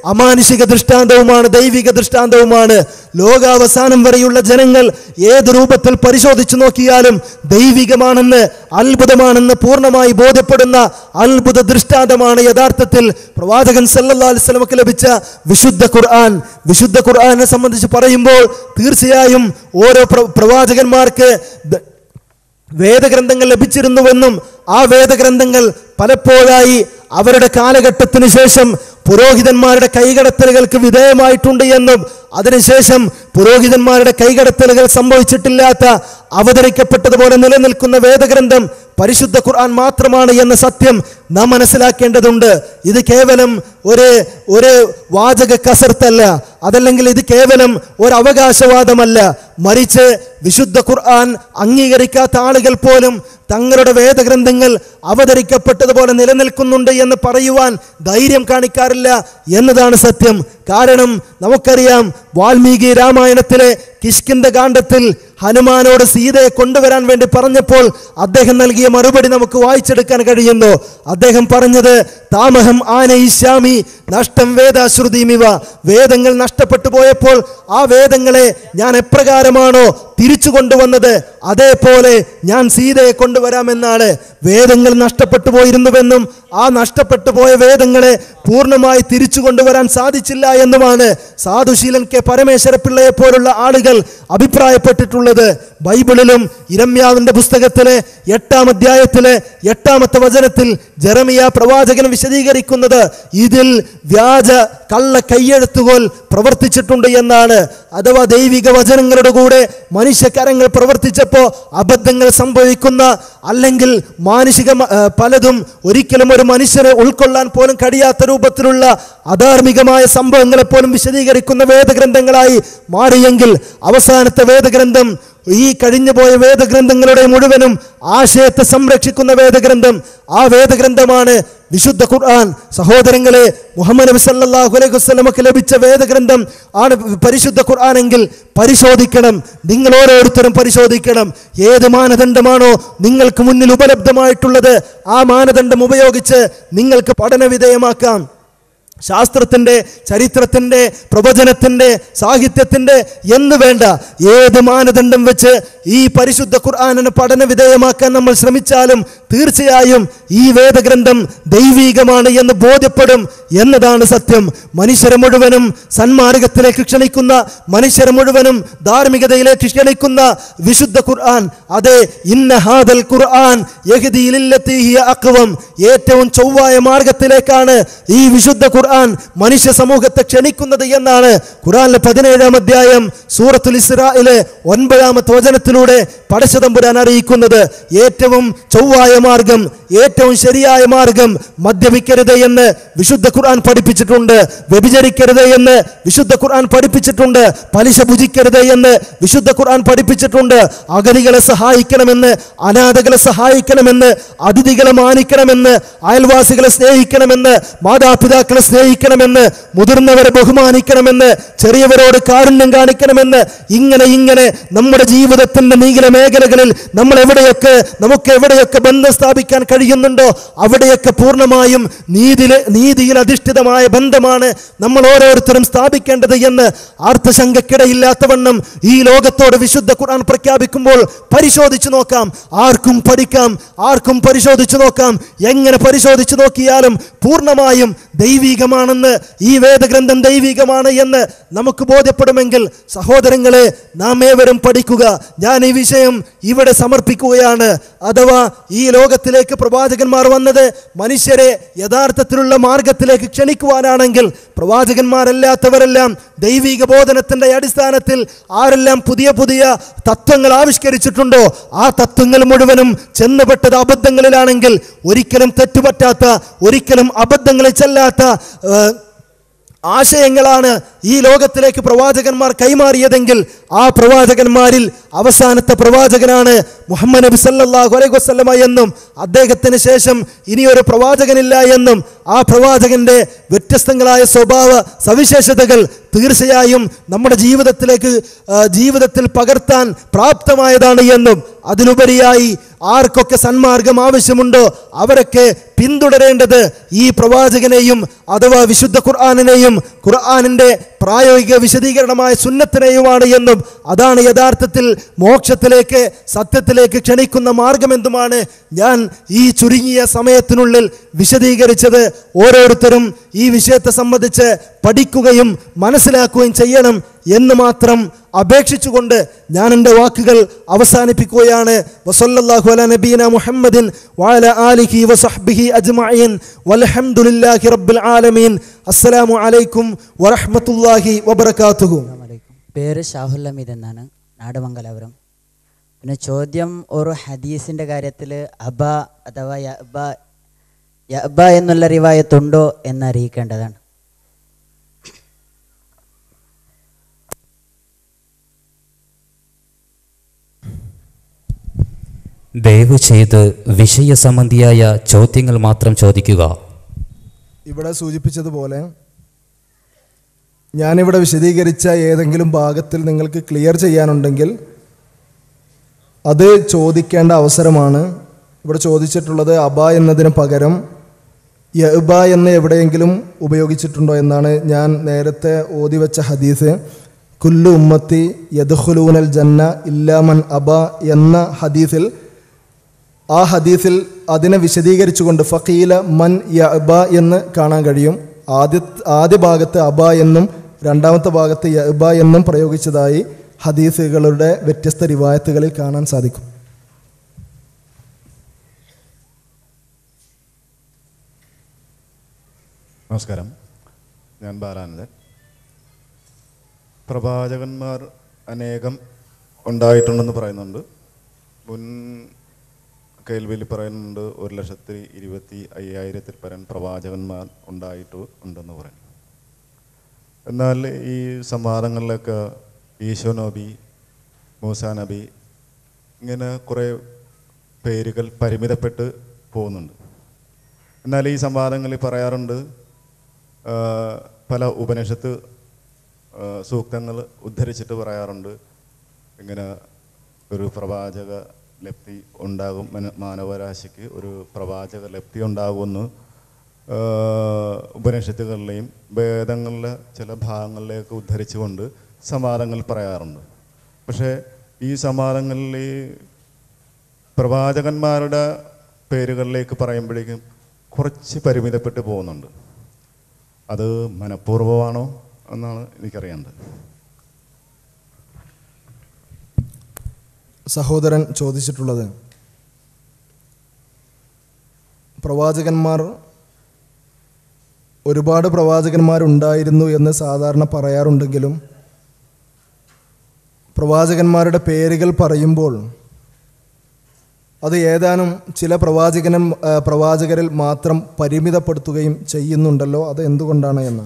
അമാനുഷിക ദൃഷ്ടാന്തവുമാണ് ദൈവിക ദൃഷ്ടാന്തവുമാണ് ലോകാവസാനം വരെയുള്ള ജനങ്ങൾ ഏത് രൂപത്തിൽ പരിശോധിച്ചു നോക്കിയാലും ദൈവികമാണെന്ന് അത്ഭുതമാണെന്ന് പൂർണ്ണമായി ബോധ്യപ്പെടുന്ന അത്ഭുത ദൃഷ്ടാന്തമാണ് യഥാർത്ഥത്തിൽ പ്രവാചകൻ സല്ലല്ലാഹു അലൈഹി വസല്ലമക്ക് ലഭിച്ച വിശുദ്ധ ഖുർആൻ വിശുദ്ധ ഖുർആനെ സംബന്ധിച്ച് പറയുമ്പോൾ തീർച്ചയായും ഓരോ പ്ര- പ്രവാചകന്മാർക്ക് ദ- വേദഗ്രന്ഥങ്ങൾ ലഭിച്ചിരുന്നുവെന്നും ആ വേദഗ്രന്ഥങ്ങൾ പലപ്പോഴായി അവരുടെ കാലഘട്ടത്തിന് ശേഷം പുരോഹിതന്മാരുടെ കൈകടത്തലുകൾക്ക് വിധേയമായിട്ടുണ്ട് എന്നും അതിനുശേഷം പുരോഹിതന്മാരുടെ കൈകടത്തലുകൾ സംഭവിച്ചിട്ടില്ലാത്ത അവതരിക്കപ്പെട്ടതുപോലെ നിലനിൽക്കുന്ന വേദഗ്രന്ഥം പരിശുദ്ധ ഖുർആൻ മാത്രമാണ് എന്ന സത്യം നാം മനസ്സിലാക്കേണ്ടതുണ്ട് ഇത് കേവലം ഒരു ഒരു വാചക കസർത്തല്ല അതല്ലെങ്കിൽ ഇത് കേവലം ഒരു അവകാശവാദമല്ല മറിച്ച് വിശുദ്ധ ഖുർആൻ അംഗീകരിക്കാത്ത ആളുകൾ പോലും തങ്ങളുടെ വേദഗ്രന്ഥങ്ങൾ അവതരിക്കപ്പെട്ടതുപോലെ നിലനിൽക്കുന്നുണ്ട് എന്ന് പറയുവാൻ ധൈര്യം കാണിക്കാറില്ല എന്നതാണ് സത്യം കാരണം നമുക്കറിയാം വാൽമീകി രാമായണത്തിലെ കിഷ്കിന്ത കാണ്ഡത്തിൽ ഹനുമാനോട് സീതയെ കൊണ്ടുവരാൻ വേണ്ടി പറഞ്ഞപ്പോൾ അദ്ദേഹം നൽകിയ മറുപടി നമുക്ക് വായിച്ചെടുക്കാൻ കഴിയുന്നു അദ്ദേഹം പറഞ്ഞത് താമഹം ആനയിശ്യാമി നഷ്ടം വേദാശ്രുതിമിവ വേദങ്ങൾ നഷ്ടപ്പെട്ടു പോയപ്പോൾ ആ വേദങ്ങളെ ഞാൻ എപ്രകാരമാണോ തിരിച്ചു കൊണ്ടുവന്നത് അതേപോലെ ഞാൻ സീതയെ കൊണ്ടുവരാമെന്നാണ് വേദങ്ങൾ നഷ്ടപ്പെട്ടു പോയിരുന്നുവെന്നും ആ നഷ്ടപ്പെട്ടു പോയ വേദങ്ങളെ പൂർണ്ണമായി തിരിച്ചു കൊണ്ടുവരാൻ സാധിച്ചില്ല എന്നുമാണ് സാധുശീലൻ കെ പരമേശ്വര പിള്ളയെ പോലുള്ള ആളുകൾ അഭിപ്രായപ്പെട്ടിട്ടുള്ളത് ബൈബിളിലും ഇരമ്യാവിന്റെ പുസ്തകത്തിലെ എട്ടാം അധ്യായത്തിലെ എട്ടാമത്തെ വചനത്തിൽ ജെറമിയ പ്രവാചകൻ വിശദീകരിക്കുന്നത് ഇതിൽ വ്യാജ കള്ള കയ്യെഴുത്തുകോൽ പ്രവർത്തിച്ചിട്ടുണ്ട് എന്നാണ് അഥവാ ദൈവിക വചനങ്ങളുടെ കൂടെ മനുഷ്യകരങ്ങൾ പ്രവർത്തിച്ചപ്പോൾ അബദ്ധങ്ങൾ സംഭവിക്കുന്ന അല്ലെങ്കിൽ മാനുഷിക മ- ആ, പലതും ഒരിക്കലും ഒരു മനുഷ്യരെ ഉൾക്കൊള്ളാൻ പോലും കഴിയാത്ത രൂപത്തിലുള്ള അധാർമികമായ സംഭവങ്ങളെ പോലും വിശദീകരിക്കുന്ന വേദഗ്രന്ഥങ്ങളായി മാറിയെങ്കിൽ അവസാനത്തെ വേദഗ്രന്ഥം ഈ കഴിഞ്ഞുപോയ വേദഗ്രന്ഥങ്ങളുടെ മുഴുവനും ആശയത്തെ സംരക്ഷിക്കുന്ന വേദഗ്രന്ഥം ആ വേദഗ്രന്ഥമാണ് വിശുദ്ധ ഖുർആൻ സഹോദരങ്ങളെ മുഹമ്മദ് നബി സല്ലല്ലാഹു അലൈഹി വസല്ലമക്ക് ലഭിച്ച വേദഗ്രന്ഥം ആണ് പരിശുദ്ധ ഖുർആൻ എങ്കിൽ പരിശോധിക്കണം നിങ്ങൾ ഓരോരുത്തരും പരിശോധിക്കണം ഏത് മാനദണ്ഡമാണോ നിങ്ങൾക്ക് മുന്നിൽ ഉപലബ്ധമായിട്ടുള്ളത് ആ മാനദണ്ഡം ഉപയോഗിച്ച് നിങ്ങൾക്ക് പഠന വിധേയമാക്കാം ശാസ്ത്രത്തിൻ്റെ ചരിത്രത്തിൻ്റെ പ്രവചനത്തിൻ്റെ സാഹിത്യത്തിൻ്റെ എന്ന് വേണ്ട ഏത് മാനദണ്ഡം വെച്ച് ഈ പരിശുദ്ധ ഖുർആാനിനെ പഠന വിധേയമാക്കാൻ നമ്മൾ ശ്രമിച്ചാലും തീർച്ചയായും ഈ വേദഗ്രന്ഥം ദൈവീകമാണ് എന്ന് ബോധ്യപ്പെടും എന്നതാണ് സത്യം മനുഷ്യരെ മുഴുവനും സന്മാർഗത്തിലേക്ക് ക്ഷണിക്കുന്ന മനുഷ്യരെ മുഴുവനും ധാർമ്മികതയിലേക്ക് ക്ഷണിക്കുന്ന വിശുദ്ധ ഖുർആൻ അതെ ഇന്ന ഹാദൽ ഖുർആൻ യഹ്ദി ലില്ലത്തി ഹിയ അഖ്വം ഏറ്റവും ചൊവ്വായ മാർഗത്തിലേക്കാണ് ഈ വിശുദ്ധ ഖുർആൻ മനുഷ്യ സമൂഹത്തെ ക്ഷണിക്കുന്നത് എന്നാണ് ഖുർആനിലെ പതിനേഴാം അധ്യായം സൂറത്തുൽ ഇസ്രായിലെ ഒൻപതാമത്തെ വചനത്തിലൂടെ പടശതമ്പുരാൻ അറിയിക്കുന്നത് ഏറ്റവും ചൊവ്വായ മാർഗം ഏറ്റവും ശരിയായ മാർഗം മദ്യപിക്കരുത് എന്ന് വിശുദ്ധ ഖുർആൻ പഠിപ്പിച്ചിട്ടുണ്ട് വ്യഭിചരിക്കരുത് എന്ന് വിശുദ്ധ ഖുർആൻ പഠിപ്പിച്ചിട്ടുണ്ട് പലിശ ഭുജിക്കരുത് എന്ന് വിശുദ്ധ ഖുർആൻ പഠിപ്പിച്ചിട്ടുണ്ട് അഗതികളെ സഹായിക്കണമെന്ന് അനാഥകളെ സഹായിക്കണമെന്ന് അതിഥികളെ മാനിക്കണമെന്ന് അയൽവാസികളെ സ്നേഹിക്കണമെന്ന് മാതാപിതാക്കളെ സ്നേഹിക്കണമെന്ന് മുതിർന്നവരെ ബഹുമാനിക്കണമെന്ന് ചെറിയവരോട് കാരുണ്യം കാണിക്കണമെന്ന് ഇങ്ങനെ ഇങ്ങനെ നമ്മുടെ ജീവിതത്തിന്റെ നീല മേഖലകളിൽ നമ്മൾ എവിടെയൊക്കെ നമുക്ക് എവിടെയൊക്കെ ബന്ധം സ്ഥാപിക്കാൻ കഴിയുന്നുണ്ടോ അവിടെയൊക്കെ പൂർണ്ണമായും നീതിയിൽ നീതിയിൽ അധിഷ്ഠിതമായ ബന്ധമാണ് നമ്മൾ ഓരോരുത്തരും സ്ഥാപിക്കേണ്ടത് എന്ന് ആർത്തശങ്കക്കിടയില്ലാത്തവണ്ണം ഈ ലോകത്തോട് വിശുദ്ധ ഖുർആൻ പ്രഖ്യാപിക്കുമ്പോൾ പരിശോധിച്ചു നോക്കാം ആർക്കും പഠിക്കാം ആർക്കും പരിശോധിച്ചു നോക്കാം എങ്ങനെ പരിശോധിച്ചു നോക്കിയാലും പൂർണ്ണമായും ദൈവികമാണെന്ന് ഈ വേദഗ്രന്ഥം ദൈവികമാണ് എന്ന് നമുക്ക് ബോധ്യപ്പെടുമെങ്കിൽ സഹോദരങ്ങളെ നാം ഏവരും പഠിക്കുക ഞാൻ ഈ വിഷയം ഇവിടെ സമർപ്പിക്കുകയാണ് അഥവാ ഈ ലോകത്തിലേക്ക് പ്രവാചകന്മാർ വന്നത് മനുഷ്യരെ യഥാർത്ഥത്തിലുള്ള മാർഗത്തിലേക്ക് ക്ഷണിക്കുവാനാണെങ്കിൽ പ്രവാചകന്മാരല്ലാത്തവരെല്ലാം ദൈവിക ബോധനത്തിന്റെ അടിസ്ഥാനത്തിൽ ആരെല്ലാം പുതിയ പുതിയ തത്വങ്ങൾ ആവിഷ്കരിച്ചിട്ടുണ്ടോ ആ തത്വങ്ങൾ മുഴുവനും ചെന്നുപെട്ടത് അബദ്ധങ്ങളിലാണെങ്കിൽ ഒരിക്കലും തെറ്റുപറ്റാത്ത ഒരിക്കലും അബദ്ധങ്ങളിൽ ചെല്ലാത്ത ഏഹ്, ആശയങ്ങളാണ് ഈ ലോകത്തിലേക്ക് പ്രവാചകന്മാർ കൈമാറിയതെങ്കിൽ ആ പ്രവാചകന്മാരിൽ അവസാനത്തെ പ്രവാചകനാണ് മുഹമ്മദ് നബി സല്ലല്ലാഹു അലൈഹി വസല്ലമ എന്നും അദ്ദേഹത്തിന് ശേഷം ഇനിയൊരു പ്രവാചകനില്ല എന്നും ആ പ്രവാചകന്റെ വ്യത്യസ്തങ്ങളായ സ്വഭാവ സവിശേഷതകൾ തീർച്ചയായും നമ്മുടെ ജീവിതത്തിലേക്ക് ആ, ജീവിതത്തിൽ പകർത്താൻ പ്രാപ്തമായതാണ് എന്നും അതിലുപരിയായി ആർക്കൊക്കെ സന്മാർഗം ആവശ്യമുണ്ടോ അവരൊക്കെ പിന്തുടരേണ്ടത് ഈ പ്രവാചകനെയും അഥവാ വിശുദ്ധ ഖുർആാനിനെയും ഖുർആാനിൻ്റെ പ്രായോഗിക വിശദീകരണമായ സുന്നത്തിനെയുമാണ് എന്നും അതാണ് യഥാർത്ഥത്തിൽ മോക്ഷത്തിലേക്ക് സത്യത്തിലേക്ക് ക്ഷണിക്കുന്ന മാർഗമെന്തുമാണ് ഞാൻ ഈ ചുരുങ്ങിയ സമയത്തിനുള്ളിൽ വിശദീകരിച്ചത് ഓരോരുത്തരും ഈ വിഷയത്തെ സംബന്ധിച്ച് പഠിക്കുകയും മനസ്സിലാക്കുകയും ചെയ്യണം എന്ന് മാത്രം അപേക്ഷിച്ചുകൊണ്ട് ഞാൻ എൻ്റെ വാക്കുകൾ അവസാനിപ്പിക്കുകയാണ് വസല്ലല്ലാഹു അല നബീന മുഹമ്മദിൻ വഅല ആലിഹി വസഹ്ബിഹി അജ്മഈൻ വൽഹംദുലില്ലാഹി റബ്ബിൽ ആലമീൻ അസ്സലാമു അലൈക്കും വറഹ്മത്തുള്ളാഹി വബറകാതുഹു അസ്സലാമലൈക്കും പേര് ഷാഹുൽ അമീദ് എന്നാണ് നാട് മംഗലാപുരം പിന്നെ ചോദ്യം ഒരു ഹദീസിൻ്റെ കാര്യത്തിൽ അബ അഥവാ യബ യബ എന്നുള്ള റിവായത്തുണ്ടോ എന്ന് അറിയിക്കേണ്ടതാണ് ദയവ് ചെയ്ത് വിഷയസംബന്ധിയായ ചോദ്യങ്ങൾ മാത്രം ചോദിക്കുക ഇവിടെ സൂചിപ്പിച്ചതുപോലെ ഞാനിവിടെ വിശദീകരിച്ച ഏതെങ്കിലും ഭാഗത്തിൽ നിങ്ങൾക്ക് ക്ലിയർ ചെയ്യാനുണ്ടെങ്കിൽ അത് ചോദിക്കേണ്ട അവസരമാണ് ഇവിടെ ചോദിച്ചിട്ടുള്ളത് അബ എന്നതിന് പകരം യബ എന്ന് എവിടെയെങ്കിലും ഉപയോഗിച്ചിട്ടുണ്ടോ എന്നാണ് ഞാൻ നേരത്തെ ഓതി വെച്ച ഹദീസ് കുല്ലു ഉമ്മത്തി യദ്ഖുലൂനൽ ജന്ന ഇല്ലാമൻ അബ എന്ന ഹദീസിൽ ആ ഹദീസിൽ അതിനെ വിശദീകരിച്ചുകൊണ്ട് ഫക്കീല മൻ യബ എന്ന് കാണാൻ കഴിയും ആദ്യ ആദ്യ ഭാഗത്ത് അബ എന്നും രണ്ടാമത്തെ ഭാഗത്ത് യബ എന്നും പ്രയോഗിച്ചതായി ഹദീസുകളുടെ വ്യത്യസ്ത റിവായത്തുകളിൽ കാണാൻ സാധിക്കും നമസ്കാരം ഞാൻ ബാലാനന്ദൻ പ്രവാചകന്മാർ അനേകം ഉണ്ടായിട്ടുണ്ടെന്ന് പറയുന്നുണ്ട് മുൻ കേൾവിയിൽ പറയുന്നുണ്ട് ഒരു ലക്ഷത്തി ഇരുപത്തി അയ്യായിരത്തിൽ പരം പ്രവാചകന്മാർ ഉണ്ടായിട്ട് ഉണ്ടെന്ന് പറയും എന്നാൽ ഈ സംവാദങ്ങളിലൊക്കെ ഈശോ നബി മൂസ നബി ഇങ്ങനെ കുറേ പേരുകൾ പരിമിതപ്പെട്ട് പോകുന്നുണ്ട് എന്നാൽ ഈ സംവാദങ്ങളിൽ പറയാറുണ്ട് ആ, പല ഉപനിഷത്ത് ആ, സൂക്തങ്ങൾ ഉദ്ധരിച്ചിട്ട് പറയാറുണ്ട് ഇങ്ങനെ ഒരു പ്രവാചക ലബ്ധി ഉണ്ടാകും മന- മാനവരാശിക്ക് ഒരു പ്രവാചക ലബ്ധി ഉണ്ടാകുമെന്ന് ആ, ഉപനിഷത്തുകളിലെയും വേദങ്ങളിലെ ചില ഭാഗങ്ങളിലേക്ക് ഉദ്ധരിച്ചുകൊണ്ട് സംവാദങ്ങൾ പറയാറുണ്ട് പക്ഷേ ഈ സംവാദങ്ങളിൽ ഈ പ്രവാചകന്മാരുടെ പേരുകളിലേക്ക് പറയുമ്പോഴേക്കും കുറച്ച് പരിമിതപ്പെട്ട് പോകുന്നുണ്ട് അത് മനഃപൂർവ്വമാണോ എന്നാണ് എനിക്കറിയേണ്ടത് സഹോദരൻ ചോദിച്ചിട്ടുള്ളത് പ്രവാചകന്മാർ ഒരുപാട് പ്രവാചകന്മാരുണ്ടായിരുന്നു എന്ന് സാധാരണ പറയാറുണ്ടെങ്കിലും പ്രവാചകന്മാരുടെ പേരുകൾ പറയുമ്പോൾ അത് ഏതാനും ചില പ്രവാചകനും ആ, പ്രവാചകരിൽ മാത്രം പരിമിതപ്പെടുത്തുകയും ചെയ്യുന്നുണ്ടല്ലോ അത് എന്തുകൊണ്ടാണ് എന്ന്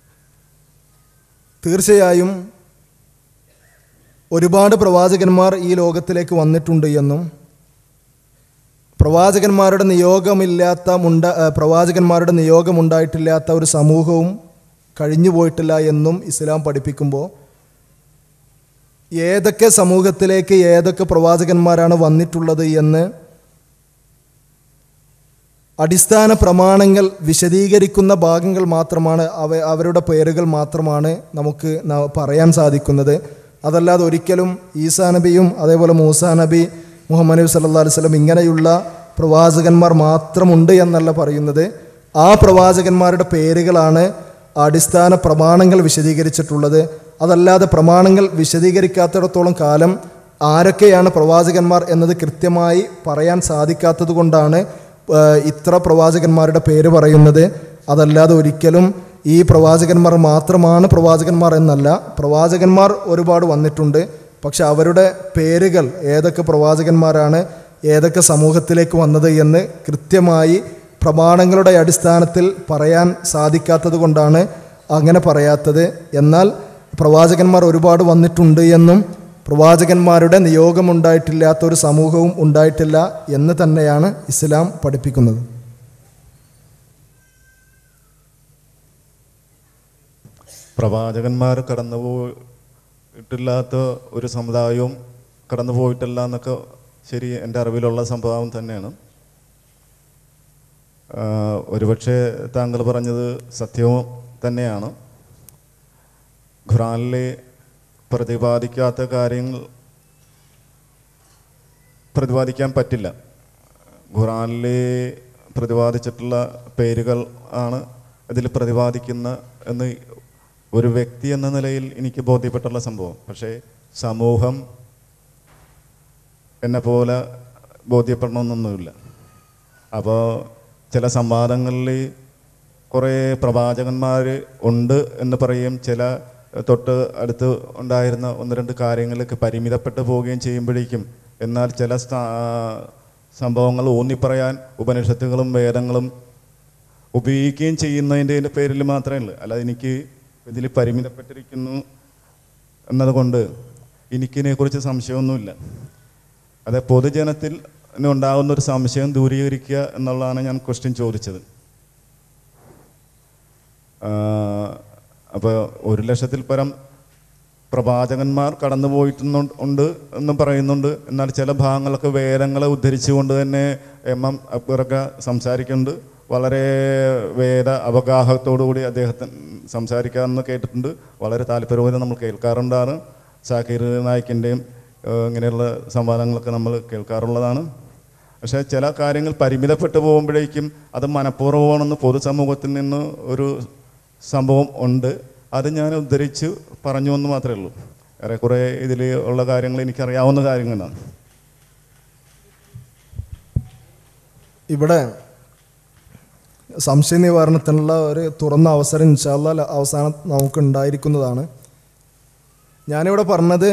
തീർച്ചയായും ഒരുപാട് പ്രവാചകന്മാർ ഈ ലോകത്തിലേക്ക് വന്നിട്ടുണ്ട് എന്നും പ്രവാചകന്മാരുടെ നിയോഗമില്ലാത്ത മുണ്ട ആ, പ്രവാചകന്മാരുടെ നിയോഗമുണ്ടായിട്ടില്ലാത്ത ഒരു സമൂഹവും കഴിഞ്ഞു പോയിട്ടില്ല എന്നും ഇസ്ലാം പഠിപ്പിക്കുമ്പോൾ ഏതൊക്കെ സമൂഹത്തിലേക്ക് ഏതൊക്കെ പ്രവാചകന്മാരാണ് വന്നിട്ടുള്ളത് എന്ന് അടിസ്ഥാന പ്രമാണങ്ങൾ വിശദീകരിക്കുന്ന ഭാഗങ്ങൾ മാത്രമാണ് അവ അവരുടെ പേരുകൾ മാത്രമാണ് നമുക്ക് ന- പറയാൻ സാധിക്കുന്നത് അതല്ലാതെ ഒരിക്കലും ഈസാ നബിയും അതേപോലെ മൂസാ നബി മുഹമ്മദ് നബി സല്ലാ അലൈഹി സ്വലം ഇങ്ങനെയുള്ള പ്രവാചകന്മാർ മാത്രമുണ്ട് എന്നല്ല പറയുന്നത് ആ പ്രവാചകന്മാരുടെ പേരുകളാണ് അടിസ്ഥാന പ്രമാണങ്ങൾ വിശദീകരിച്ചിട്ടുള്ളത് അതല്ലാതെ പ്രമാണങ്ങൾ വിശദീകരിക്കാത്തിടത്തോളം കാലം ആരൊക്കെയാണ് പ്രവാചകന്മാർ എന്നത് കൃത്യമായി പറയാൻ സാധിക്കാത്തത് കൊണ്ടാണ് ഏഹ്, ഇത്ര പ്രവാചകന്മാരുടെ പേര് പറയുന്നത് അതല്ലാതെ ഒരിക്കലും ഈ പ്രവാചകന്മാർ മാത്രമാണ് പ്രവാചകന്മാർ എന്നല്ല പ്രവാചകന്മാർ ഒരുപാട് വന്നിട്ടുണ്ട് പക്ഷെ അവരുടെ പേരുകൾ ഏതൊക്കെ പ്രവാചകന്മാരാണ് ഏതൊക്കെ സമൂഹത്തിലേക്ക് വന്നത് എന്ന് കൃത്യമായി പ്രമാണങ്ങളുടെ അടിസ്ഥാനത്തിൽ പറയാൻ സാധിക്കാത്തത് കൊണ്ടാണ് അങ്ങനെ പറയാത്തത് എന്നാൽ പ്രവാചകന്മാർ ഒരുപാട് വന്നിട്ടുണ്ട് എന്നും പ്രവാചകന്മാരുടെ നിയോഗമുണ്ടായിട്ടില്ലാത്ത ഒരു സമൂഹവും ഉണ്ടായിട്ടില്ല എന്ന് തന്നെയാണ് ഇസ്ലാം പഠിപ്പിക്കുന്നത് പ്രവാചകന്മാർ കടന്നു പോയിട്ടില്ലാത്ത ഒരു സമുദായവും കടന്നു പോയിട്ടില്ല എന്നൊക്കെ ശരി എൻ്റെ അറിവിലുള്ള സംഭവം തന്നെയാണ് ആ, ഒരുപക്ഷെ താങ്കൾ പറഞ്ഞത് സത്യവും തന്നെയാണ് ഖുറാനിലെ പ്രതിപാദിക്കാത്ത കാര്യങ്ങൾ പ്രതിപാദിക്കാൻ പറ്റില്ല ഖുറാനിൽ പ്രതിപാദിച്ചിട്ടുള്ള പേരുകൾ ആണ് ഇതിൽ പ്രതിപാദിക്കുന്ന എന്ന് ഒരു വ്യക്തി എന്ന നിലയിൽ എനിക്ക് ബോധ്യപ്പെട്ടുള്ള സംഭവം പക്ഷേ സമൂഹം എന്നെ പോലെ ബോധ്യപ്പെടണമെന്നൊന്നുമില്ല അപ്പോൾ ചില സംവാദങ്ങളിൽ കുറേ പ്രവാചകന്മാർ ഉണ്ട് എന്ന് പറയുകയും ചില തൊട്ട് അടുത്ത് ഉണ്ടായിരുന്ന ഒന്ന് രണ്ട് കാര്യങ്ങളിലേക്ക് പരിമിതപ്പെട്ടു പോവുകയും ചെയ്യുമ്പോഴേക്കും എന്നാൽ ചില സ്ഥാ- സംഭവങ്ങൾ ഊന്നിപ്പറയാൻ ഉപനിഷത്തുകളും വേദങ്ങളും ഉപയോഗിക്കുകയും ചെയ്യുന്നതിൻ്റെ പേരിൽ മാത്രമേ ഉള്ളൂ അല്ലാതെ എനിക്ക് ഇതിൽ പരിമിതപ്പെട്ടിരിക്കുന്നു എന്നതുകൊണ്ട് എനിക്കിതിനെക്കുറിച്ച് സംശയമൊന്നുമില്ല അത് പൊതുജനത്തിൽ ഉണ്ടാകുന്ന ഒരു സംശയം ദൂരീകരിക്കുക എന്നുള്ളതാണ് ഞാൻ ക്വസ്റ്റ്യൻ ചോദിച്ചത് അപ്പോൾ ഒരു ലക്ഷത്തിൽ പരം പ്രവാചകന്മാർ കടന്നു പോയിട്ടുണ്ട് ഉണ്ട് എന്ന് പറയുന്നുണ്ട് എന്നാൽ ചില ഭാഗങ്ങളൊക്കെ വേദങ്ങളെ ഉദ്ധരിച്ചുകൊണ്ട് തന്നെ എം എം അക്ബറൊക്കെ സംസാരിക്കുന്നുണ്ട് വളരെ വേദ അവഗാഹത്തോടുകൂടി അദ്ദേഹത്തിന് സംസാരിക്കാമെന്ന് കേട്ടിട്ടുണ്ട് വളരെ താല്പര്യപൂർവ്വം നമ്മൾ കേൾക്കാറുണ്ടാണ് സാക്കിർ നായിക്കിൻ്റെയും ഇങ്ങനെയുള്ള സംവാദങ്ങളൊക്കെ നമ്മൾ കേൾക്കാറുള്ളതാണ് പക്ഷേ ചില കാര്യങ്ങൾ പരിമിതപ്പെട്ടു പോകുമ്പോഴേക്കും അത് മനഃപൂർവ്വമാണെന്ന് പൊതുസമൂഹത്തിൽ നിന്ന് ഒരു സംഭവം ഉണ്ട് അത് ഞാൻ ഉദ്ധരിച്ച് പറഞ്ഞു എന്ന് മാത്രമേ ഉള്ളൂ ഏറെക്കുറെ ഇതിൽ ഉള്ള കാര്യങ്ങൾ എനിക്കറിയാവുന്ന കാര്യങ്ങളാണ് ഇവിടെ സംശയ നിവാരണത്തിനുള്ള ഒരു തുറന്ന അവസരം ഇൻഷാല്ല അവസാനം നമുക്ക് ഉണ്ടായിരിക്കുന്നതാണ് ഞാനിവിടെ പറഞ്ഞത്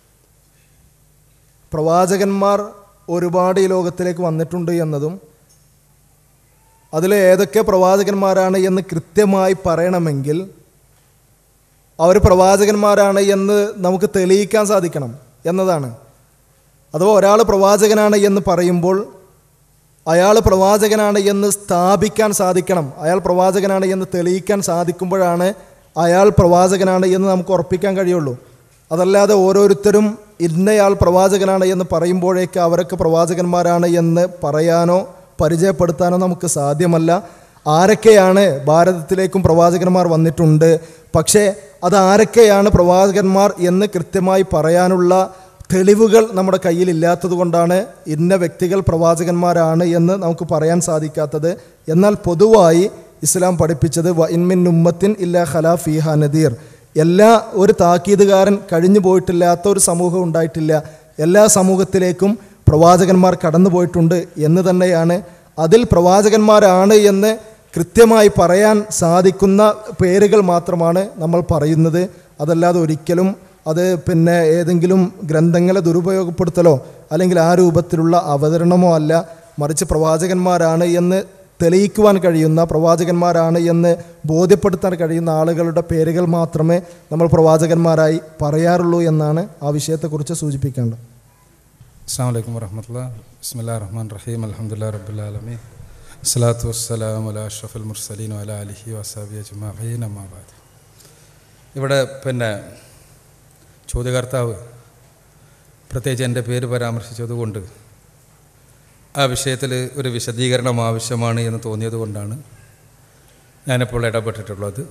പ്രവാചകന്മാർ ഒരുപാട് ഈ ലോകത്തിലേക്ക് വന്നിട്ടുണ്ട് എന്നതും അതിൽ ഏതൊക്കെ പ്രവാചകന്മാരാണ് എന്ന് കൃത്യമായി പറയണമെങ്കിൽ അവർ പ്രവാചകന്മാരാണ് എന്ന് നമുക്ക് തെളിയിക്കാൻ സാധിക്കണം എന്നതാണ് അഥവാ ഒരാൾ പ്രവാചകനാണ് എന്ന് പറയുമ്പോൾ അയാൾ പ്രവാചകനാണ് എന്ന് സ്ഥാപിക്കാൻ സാധിക്കണം അയാൾ പ്രവാചകനാണ് എന്ന് തെളിയിക്കാൻ സാധിക്കുമ്പോഴാണ് അയാൾ പ്രവാചകനാണ് എന്ന് നമുക്ക് ഉറപ്പിക്കാൻ കഴിയുള്ളൂ അതല്ലാതെ ഓരോരുത്തരും ഇന്നയാൾ പ്രവാചകനാണ് എന്ന് പറയുമ്പോഴേക്ക് അവരൊക്കെ പ്രവാചകന്മാരാണ് എന്ന് പറയാനോ പരിചയപ്പെടുത്താനോ നമുക്ക് സാധ്യമല്ല ആരൊക്കെയാണ് ഭാരതത്തിലേക്കും പ്രവാചകന്മാർ വന്നിട്ടുണ്ട് പക്ഷേ അത് ആരൊക്കെയാണ് പ്രവാചകന്മാർ എന്ന് കൃത്യമായി പറയാനുള്ള തെളിവുകൾ നമ്മുടെ കയ്യിലില്ലാത്തത് കൊണ്ടാണ് ഇന്ന വ്യക്തികൾ പ്രവാചകന്മാരാണ് എന്ന് നമുക്ക് പറയാൻ സാധിക്കാത്തത് എന്നാൽ പൊതുവായി ഇസ്ലാം പഠിപ്പിച്ചത് വ ഇൻമിൻ ഉമ്മത്തിൻ ഇല്ല ഖലാ ഫിഹ നദീർ എല്ലാ ഒരു താക്കീതുകാരൻ കഴിഞ്ഞു പോയിട്ടില്ലാത്ത ഒരു സമൂഹം ഉണ്ടായിട്ടില്ല എല്ലാ സമൂഹത്തിലേക്കും പ്രവാചകന്മാർ കടന്നു പോയിട്ടുണ്ട് എന്ന് തന്നെയാണ് അതിൽ പ്രവാചകന്മാരാണ് എന്ന് കൃത്യമായി പറയാൻ സാധിക്കുന്ന പേരുകൾ മാത്രമാണ് നമ്മൾ പറയുന്നത് അതല്ലാതെ ഒരിക്കലും അത് പിന്നെ ഏതെങ്കിലും ഗ്രന്ഥങ്ങളെ ദുരുപയോഗപ്പെടുത്തലോ അല്ലെങ്കിൽ ആ രൂപത്തിലുള്ള അവതരണമോ അല്ല മറിച്ച് പ്രവാചകന്മാരാണ് എന്ന് തെളിയിക്കുവാൻ കഴിയുന്ന പ്രവാചകന്മാരാണ് എന്ന് ബോധ്യപ്പെടുത്താൻ കഴിയുന്ന ആളുകളുടെ പേരുകൾ മാത്രമേ നമ്മൾ പ്രവാചകന്മാരായി പറയാറുള്ളൂ എന്നാണ് ആ വിഷയത്തെക്കുറിച്ച് സൂചിപ്പിക്കേണ്ടത് അസ്സാം വലൈക്കും വരഹമുല്ല ബിസ്മില്ലാ റഹ്മാൻ റഹീം അലഹമുല്ലാ റബ്ബുലാലമീൻ അസ്സലാത്തു വസ്സലാം അല അഷ്റഫുൽ മുർസലീൻ അല അലിഹി വസാബി അജ്മഈൻ അമ്മാബാദ് ഇവിടെ പിന്നെ ചോദ്യകർത്താവ് പ്രത്യേകിച്ച് എൻ്റെ പേര് പരാമർശിച്ചതുകൊണ്ട് ആ വിഷയത്തിൽ ഒരു വിശദീകരണം ആവശ്യമാണ് എന്ന് തോന്നിയത് കൊണ്ടാണ് ഞാനിപ്പോൾ ഇടപെട്ടിട്ടുള്ളത്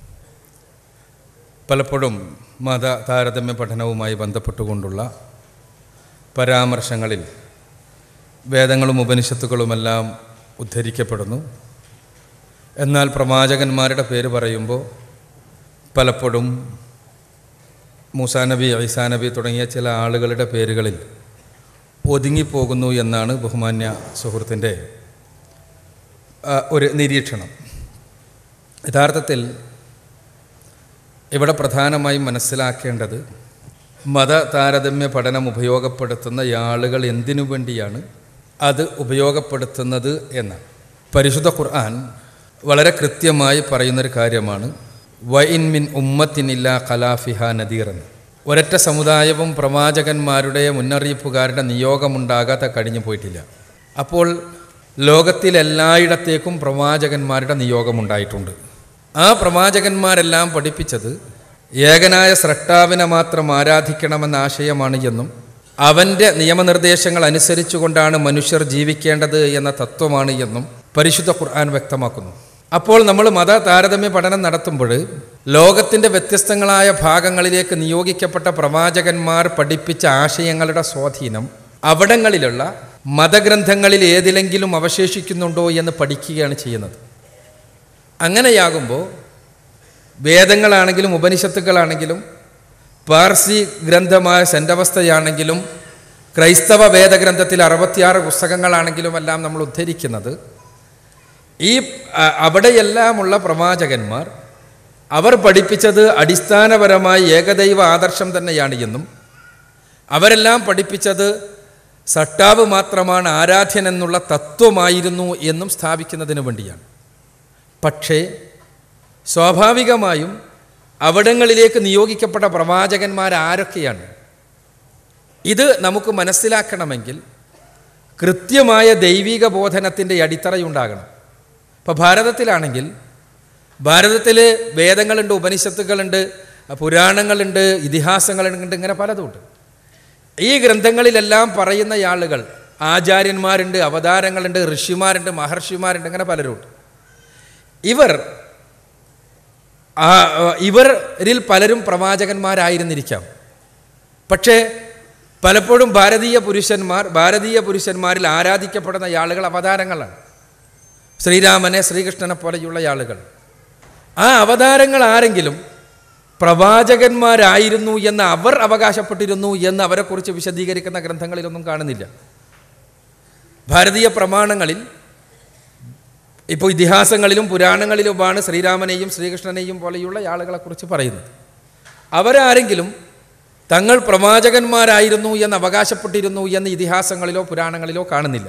പലപ്പോഴും മത താരതമ്യ പഠനവുമായി ബന്ധപ്പെട്ടുകൊണ്ടുള്ള പരാമർശങ്ങളിൽ വേദങ്ങളും ഉപനിഷത്തുകളുമെല്ലാം ഉദ്ധരിക്കപ്പെടുന്നു എന്നാൽ പ്രവാചകന്മാരുടെ പേര് പറയുമ്പോൾ പലപ്പോഴും മൂസാ നബി ഐസാ നബി തുടങ്ങിയ ചില ആളുകളുടെ പേരുകളിൽ ഒതുങ്ങിപ്പോകുന്നു എന്നാണ് ബഹുമാന്യ സുഹൃത്തിൻ്റെ ആ, ഒരു നിരീക്ഷണം യഥാർത്ഥത്തിൽ ഇവിടെ പ്രധാനമായും മനസ്സിലാക്കേണ്ടത് മത താരതമ്യ പഠനം ഉപയോഗപ്പെടുത്തുന്ന ഈ ആളുകൾ എന്തിനു വേണ്ടിയാണ് അത് ഉപയോഗപ്പെടുത്തുന്നത് എന്നാണ് പരിശുദ്ധ ഖുർആൻ വളരെ കൃത്യമായി പറയുന്നൊരു കാര്യമാണ് വൈൻ മിൻ ഉമ്മത്തിനില്ല ഖലാഫിഹ നദീർ എന്ന് ഒരൊറ്റ സമുദായവും പ്രവാചകന്മാരുടെ മുന്നറിയിപ്പുകാരുടെ നിയോഗമുണ്ടാകാതെ കഴിഞ്ഞു പോയിട്ടില്ല അപ്പോൾ ലോകത്തിലെല്ലായിടത്തേക്കും പ്രവാചകന്മാരുടെ നിയോഗമുണ്ടായിട്ടുണ്ട് ആ പ്രവാചകന്മാരെല്ലാം പഠിപ്പിച്ചത് ഏകനായ സ്രഷ്ടാവിനെ മാത്രം ആരാധിക്കണമെന്ന ആശയമാണ് എന്നും അവൻ്റെ നിയമനിർദ്ദേശങ്ങൾ അനുസരിച്ചുകൊണ്ടാണ് മനുഷ്യർ ജീവിക്കേണ്ടത് എന്ന തത്വമാണ് എന്നും പരിശുദ്ധ ഖുർആൻ വ്യക്തമാക്കുന്നു അപ്പോൾ നമ്മൾ മത താരതമ്യ പഠനം നടത്തുമ്പോൾ ലോകത്തിൻ്റെ വ്യത്യസ്തങ്ങളായ ഭാഗങ്ങളിലേക്ക് നിയോഗിക്കപ്പെട്ട പ്രവാചകന്മാർ പഠിപ്പിച്ച ആശയങ്ങളുടെ സ്വാധീനം അവിടങ്ങളിലുള്ള മതഗ്രന്ഥങ്ങളിൽ ഏതിലെങ്കിലും അവശേഷിക്കുന്നുണ്ടോ എന്ന് പഠിക്കുകയാണ് ചെയ്യുന്നത് അങ്ങനെയാകുമ്പോൾ വേദങ്ങളാണെങ്കിലും ഉപനിഷത്തുക്കളാണെങ്കിലും പാർസി ഗ്രന്ഥമായ സെൻ്റവസ്ഥയാണെങ്കിലും ക്രൈസ്തവ വേദഗ്രന്ഥത്തിൽ അറുപത്തിയാറ് പുസ്തകങ്ങളാണെങ്കിലും എല്ലാം നമ്മൾ ഉദ്ധരിക്കുന്നത് ഈ അ- അവിടെയെല്ലാമുള്ള പ്രവാചകന്മാർ അവർ പഠിപ്പിച്ചത് അടിസ്ഥാനപരമായി ഏകദൈവ ആദർശം തന്നെയാണ് എന്നും അവരെല്ലാം പഠിപ്പിച്ചത് സട്ടാവ് മാത്രമാണ് ആരാധ്യൻ എന്നുള്ള തത്വമായിരുന്നു എന്നും സ്ഥാപിക്കുന്നതിന് വേണ്ടിയാണ് പക്ഷേ സ്വാഭാവികമായും അവിടങ്ങളിലേക്ക് നിയോഗിക്കപ്പെട്ട പ്രവാചകന്മാർ ആരൊക്കെയാണ് ഇത് നമുക്ക് മനസ്സിലാക്കണമെങ്കിൽ കൃത്യമായ ദൈവിക ബോധനത്തിൻ്റെ അടിത്തറയുണ്ടാകണം ഇപ്പോൾ ഭാരതത്തിലാണെങ്കിൽ ഭാരതത്തിൽ വേദങ്ങളുണ്ട് ഉപനിഷത്തുകളുണ്ട് പുരാണങ്ങളുണ്ട് ഇതിഹാസങ്ങളുണ്ട് ഇങ്ങനെ പലതുമുണ്ട് ഈ ഗ്രന്ഥങ്ങളിലെല്ലാം പറയുന്ന ആളുകൾ ആചാര്യന്മാരുണ്ട് അവതാരങ്ങളുണ്ട് ഋഷിമാരുണ്ട് മഹർഷിമാരുണ്ട് അങ്ങനെ പലരുമുണ്ട് ഇവർ ആ, ഇവരിൽ പലരും പ്രവാചകന്മാരായിരുന്നിരിക്കാം പക്ഷേ പലപ്പോഴും ഭാരതീയ പുരുഷന്മാർ ഭാരതീയ പുരുഷന്മാരിൽ ആരാധിക്കപ്പെടുന്ന ആളുകൾ അവതാരങ്ങളാണ് ശ്രീരാമനെ ശ്രീകൃഷ്ണനെ പോലെയുള്ള ആളുകൾ ആ അവതാരങ്ങൾ ആരെങ്കിലും പ്രവാചകന്മാരായിരുന്നു എന്ന് അവർ അവകാശപ്പെട്ടിരുന്നു എന്ന് അവരെക്കുറിച്ച് വിശദീകരിക്കുന്ന ഗ്രന്ഥങ്ങളിലൊന്നും കാണുന്നില്ല ഭാരതീയ പ്രമാണങ്ങളിൽ ഇപ്പോൾ ഇതിഹാസങ്ങളിലും പുരാണങ്ങളിലുമാണ് ശ്രീരാമനെയും ശ്രീകൃഷ്ണനെയും പോലെയുള്ള ആളുകളെക്കുറിച്ച് പറയുന്നത് അവരാരെങ്കിലും തങ്ങൾ പ്രവാചകന്മാരായിരുന്നു എന്ന് അവകാശപ്പെട്ടിരുന്നു എന്ന് ഇതിഹാസങ്ങളിലോ പുരാണങ്ങളിലോ കാണുന്നില്ല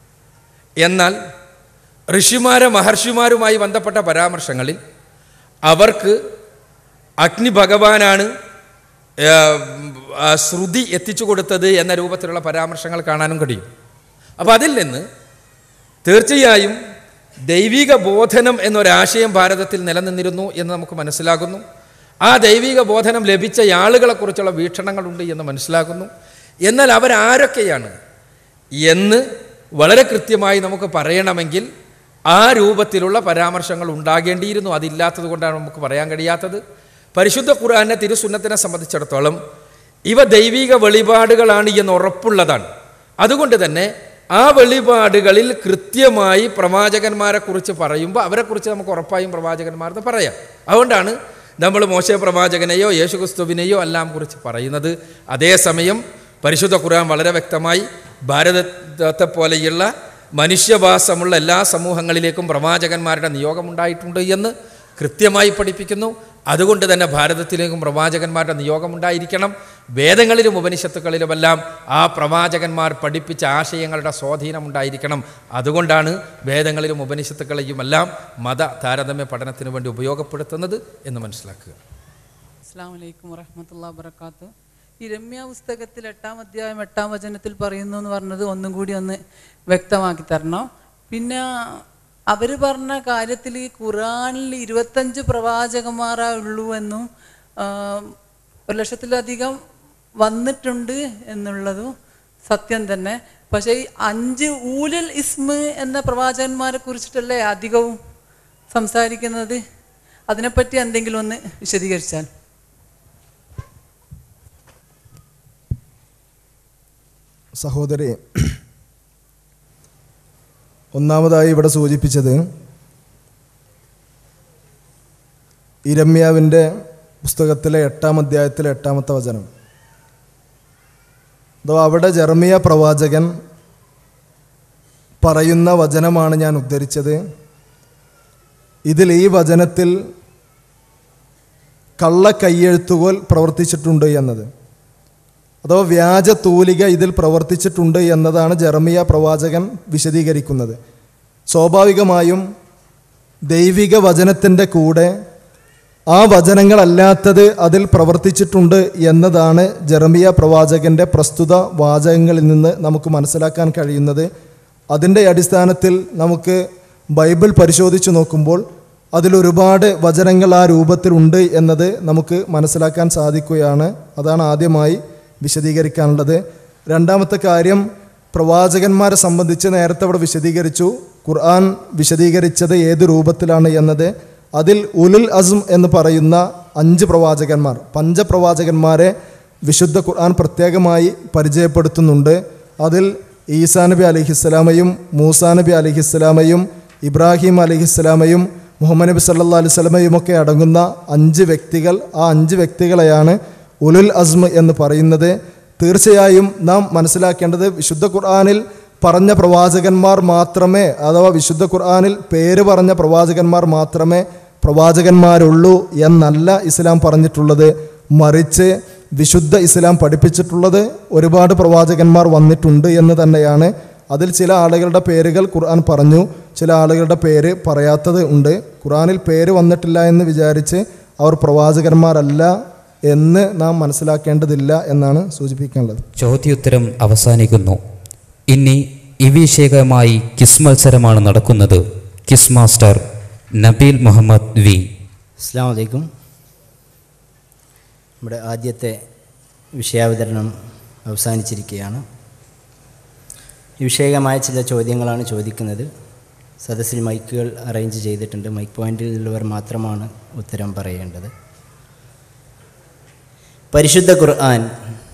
എന്നാൽ ഋഷിമാരെ മഹർഷിമാരുമായി ബന്ധപ്പെട്ട പരാമർശങ്ങളിൽ അവർക്ക് അഗ്നി ഭഗവാനാണ് ആ, ആ, ശ്രുതി എത്തിച്ചു കൊടുത്തത് എന്ന രൂപത്തിലുള്ള പരാമർശങ്ങൾ കാണാനും കഴിയും അപ്പോൾ അതിൽ നിന്ന് തീർച്ചയായും ദൈവിക ബോധനം എന്നൊരാശയം ഭാരതത്തിൽ നിലനിന്നിരുന്നു എന്ന് നമുക്ക് മനസ്സിലാകുന്നു ആ ദൈവിക ബോധനം ലഭിച്ച ആളുകളെക്കുറിച്ചുള്ള വീക്ഷണങ്ങളുണ്ട് എന്ന് മനസ്സിലാകുന്നു എന്നാൽ അവരാരൊക്കെയാണ് എന്ന് വളരെ കൃത്യമായി നമുക്ക് പറയണമെങ്കിൽ ആ രൂപത്തിലുള്ള പരാമർശങ്ങൾ ഉണ്ടാകേണ്ടിയിരുന്നു അതില്ലാത്തത് കൊണ്ടാണ് നമുക്ക് പറയാൻ കഴിയാത്തത് പരിശുദ്ധ ഖുർആനെ തിരുസുന്നത്തിനെ സംബന്ധിച്ചിടത്തോളം ഇവ ദൈവിക വെളിപാടുകളാണ് എന്ന് ഉറപ്പുള്ളതാണ് അതുകൊണ്ട് തന്നെ ആ വെളിപാടുകളിൽ കൃത്യമായി പ്രവാചകന്മാരെ കുറിച്ച് പറയുമ്പോൾ അവരെക്കുറിച്ച് നമുക്ക് ഉറപ്പായും പ്രവാചകന്മാരെന്ന് പറയാം അതുകൊണ്ടാണ് നമ്മൾ മോശ പ്രവാചകനെയോ യേശുക്രിസ്തുവിനെയോ എല്ലാം കുറിച്ച് പറയുന്നത് അതേസമയം പരിശുദ്ധ ഖുർആൻ വളരെ വ്യക്തമായി ഭാരതത്തെ പോലെയുള്ള മനുഷ്യവാസമുള്ള എല്ലാ സമൂഹങ്ങളിലേക്കും പ്രവാചകന്മാരുടെ നിയോഗമുണ്ടായിട്ടുണ്ട് എന്ന് കൃത്യമായി പഠിപ്പിക്കുന്നു അതുകൊണ്ട് തന്നെ ഭാരതത്തിലേക്കും പ്രവാചകന്മാരുടെ നിയോഗമുണ്ടായിരിക്കണം വേദങ്ങളിലും ഉപനിഷത്തുക്കളിലുമെല്ലാം ആ പ്രവാചകന്മാർ പഠിപ്പിച്ച ആശയങ്ങളുടെ സ്വാധീനമുണ്ടായിരിക്കണം അതുകൊണ്ടാണ് വേദങ്ങളിലും ഉപനിഷത്തുക്കളെയുമെല്ലാം മത താരതമ്യ പഠനത്തിന് വേണ്ടി ഉപയോഗപ്പെടുത്തുന്നത് എന്ന് മനസ്സിലാക്കുക അസ്സാം വലൈക്കും വറഹമത്തുള്ള വബർക്കാത്തു ഈ രമ്യ പുസ്തകത്തിൽ എട്ടാം അധ്യായം എട്ടാം വചനത്തിൽ പറയുന്നു എന്ന് പറഞ്ഞത് ഒന്നും കൂടി ഒന്ന് വ്യക്തമാക്കി തരണം പിന്നെ അവർ പറഞ്ഞ കാര്യത്തിൽ ഈ ഖുറാനിൽ ഇരുപത്തഞ്ച് പ്രവാചകന്മാരാ ഉള്ളൂ എന്നും ആ, ഒരു ലക്ഷത്തിലധികം വന്നിട്ടുണ്ട് എന്നുള്ളതും സത്യം തന്നെ പക്ഷേ ഈ അഞ്ച് ഊലൽ ഇസ്മ് എന്ന പ്രവാചകന്മാരെ കുറിച്ചിട്ടല്ലേ അധികവും സംസാരിക്കുന്നത് അതിനെപ്പറ്റി എന്തെങ്കിലും ഒന്ന് വിശദീകരിച്ചാൽ സഹോദരി ഒന്നാമതായി ഇവിടെ സൂചിപ്പിച്ചത് ഇരമ്യാവിൻ്റെ പുസ്തകത്തിലെ എട്ടാം അധ്യായത്തിലെ എട്ടാമത്തെ വചനം അതോ അവിടെ ജെറമിയ പ്രവാചകൻ പറയുന്ന വചനമാണ് ഞാൻ ഉദ്ധരിച്ചത് ഇതിൽ ഈ വചനത്തിൽ കള്ള കയ്യെഴുത്തുകോൽ പ്രവർത്തിച്ചിട്ടുണ്ട് എന്നത് അതോ വ്യാജ തൂലിക ഇതിൽ പ്രവർത്തിച്ചിട്ടുണ്ട് എന്നതാണ് ജെറമിയ പ്രവാചകൻ വിശദീകരിക്കുന്നത് സ്വാഭാവികമായും ദൈവിക വചനത്തിൻ്റെ കൂടെ ആ വചനങ്ങളല്ലാത്തത് അതിൽ പ്രവർത്തിച്ചിട്ടുണ്ട് എന്നതാണ് ജെറമിയ പ്രവാചകൻ്റെ പ്രസ്തുത വാചകങ്ങളിൽ നിന്ന് നമുക്ക് മനസ്സിലാക്കാൻ കഴിയുന്നത് അതിൻ്റെ അടിസ്ഥാനത്തിൽ നമുക്ക് ബൈബിൾ പരിശോധിച്ച് നോക്കുമ്പോൾ അതിലൊരുപാട് വചനങ്ങൾ ആ രൂപത്തിലുണ്ട് എന്നത് നമുക്ക് മനസ്സിലാക്കാൻ സാധിക്കുകയാണ് അതാണ് ആദ്യമായി വിശദീകരിക്കാനുള്ളത് രണ്ടാമത്തെ കാര്യം പ്രവാചകന്മാരെ സംബന്ധിച്ച് നേരത്തെ അവിടെ വിശദീകരിച്ചു ഖുർആൻ വിശദീകരിച്ചത് ഏത് രൂപത്തിലാണ് എന്നത് അതിൽ ഉലുൽ അസ്ം എന്ന് പറയുന്ന അഞ്ച് പ്രവാചകന്മാർ പഞ്ചപ്രവാചകന്മാരെ വിശുദ്ധ ഖുർആൻ പ്രത്യേകമായി പരിചയപ്പെടുത്തുന്നുണ്ട് അതിൽ ഈസാ നബി അലിഹിസ്സലാമയും മൂസാ നബി അലിഹിസ്സലാമയും ഇബ്രാഹിം അലിഹിസ്സലാമയും മുഹമ്മദ് നബി സല്ലാ അലൈഹി സ്വലമയും ഒക്കെ അടങ്ങുന്ന അഞ്ച് വ്യക്തികൾ ആ അഞ്ച് വ്യക്തികളെയാണ് ഉലുൽ അസ്മ് എന്ന് പറയുന്നത് തീർച്ചയായും നാം മനസ്സിലാക്കേണ്ടത് വിശുദ്ധ ഖുർആനിൽ പറഞ്ഞ പ്രവാചകന്മാർ മാത്രമേ അഥവാ വിശുദ്ധ ഖുർആനിൽ പേര് പറഞ്ഞ പ്രവാചകന്മാർ മാത്രമേ പ്രവാചകന്മാരുള്ളൂ എന്നല്ല ഇസ്ലാം പറഞ്ഞിട്ടുള്ളത് മറിച്ച് വിശുദ്ധ ഇസ്ലാം പഠിപ്പിച്ചിട്ടുള്ളത് ഒരുപാട് പ്രവാചകന്മാർ വന്നിട്ടുണ്ട് എന്ന് തന്നെയാണ് അതിൽ ചില ആളുകളുടെ പേരുകൾ ഖുർആൻ പറഞ്ഞു ചില ആളുകളുടെ പേര് പറയാത്തത് ഉണ്ട് ഖുർആനിൽ പേര് വന്നിട്ടില്ല എന്ന് വിചാരിച്ച് അവർ പ്രവാചകന്മാരല്ല എന്ന് നാം മനസ്സിലാക്കേണ്ടതില്ല എന്നാണ് സൂചിപ്പിക്കാനുള്ളത് ചോദ്യോത്തരം അവസാനിക്കുന്നു ഇനി ഈ വിഷയകമായി കിസ് മത്സരമാണ് നടക്കുന്നത് quiz master Nabeel Muhammad V അസ്സാം വലൈക്കും നമ്മുടെ ആദ്യത്തെ വിഷയാവതരണം അവസാനിച്ചിരിക്കുകയാണ് ഈ വിഷയകമായ ചില ചോദ്യങ്ങളാണ് ചോദിക്കുന്നത് സദസ്സിൽ മൈക്കുകൾ അറേഞ്ച് ചെയ്തിട്ടുണ്ട് മൈക്ക് പോയിന്റിലുള്ളവർ മാത്രമാണ് ഉത്തരം പറയേണ്ടത് പരിശുദ്ധ ഖുർആൻ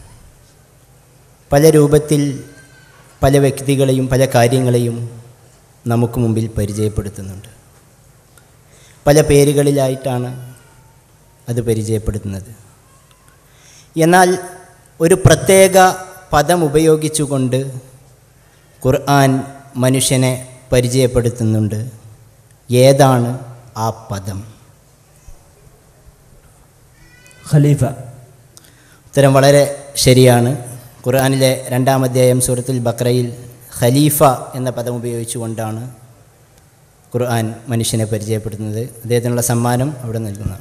പല രൂപത്തിൽ പല വ്യക്തികളെയും പല കാര്യങ്ങളെയും നമുക്ക് മുമ്പിൽ പരിചയപ്പെടുത്തുന്നുണ്ട് പല പേരുകളിലായിട്ടാണ് അത് പരിചയപ്പെടുത്തുന്നത് എന്നാൽ ഒരു പ്രത്യേക പദം ഉപയോഗിച്ചുകൊണ്ട് ഖുർആൻ മനുഷ്യനെ പരിചയപ്പെടുത്തുന്നുണ്ട് ഏതാണ് ആ പദം ഖലീഫ ഉത്തരം വളരെ ശരിയാണ് ഖുർആനിലെ രണ്ടാം അധ്യായം സൂറത്തുൽ ബക്രയിൽ ഖലീഫ എന്ന പദം ഉപയോഗിച്ചുകൊണ്ടാണ് ഖുർആൻ മനുഷ്യനെ പരിചയപ്പെടുത്തുന്നത് അദ്ദേഹത്തിനുള്ള സമ്മാനം അവിടെ നൽകുന്നതാണ്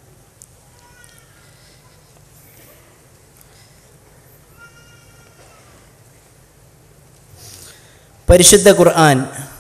പരിശുദ്ധ ഖുർആൻ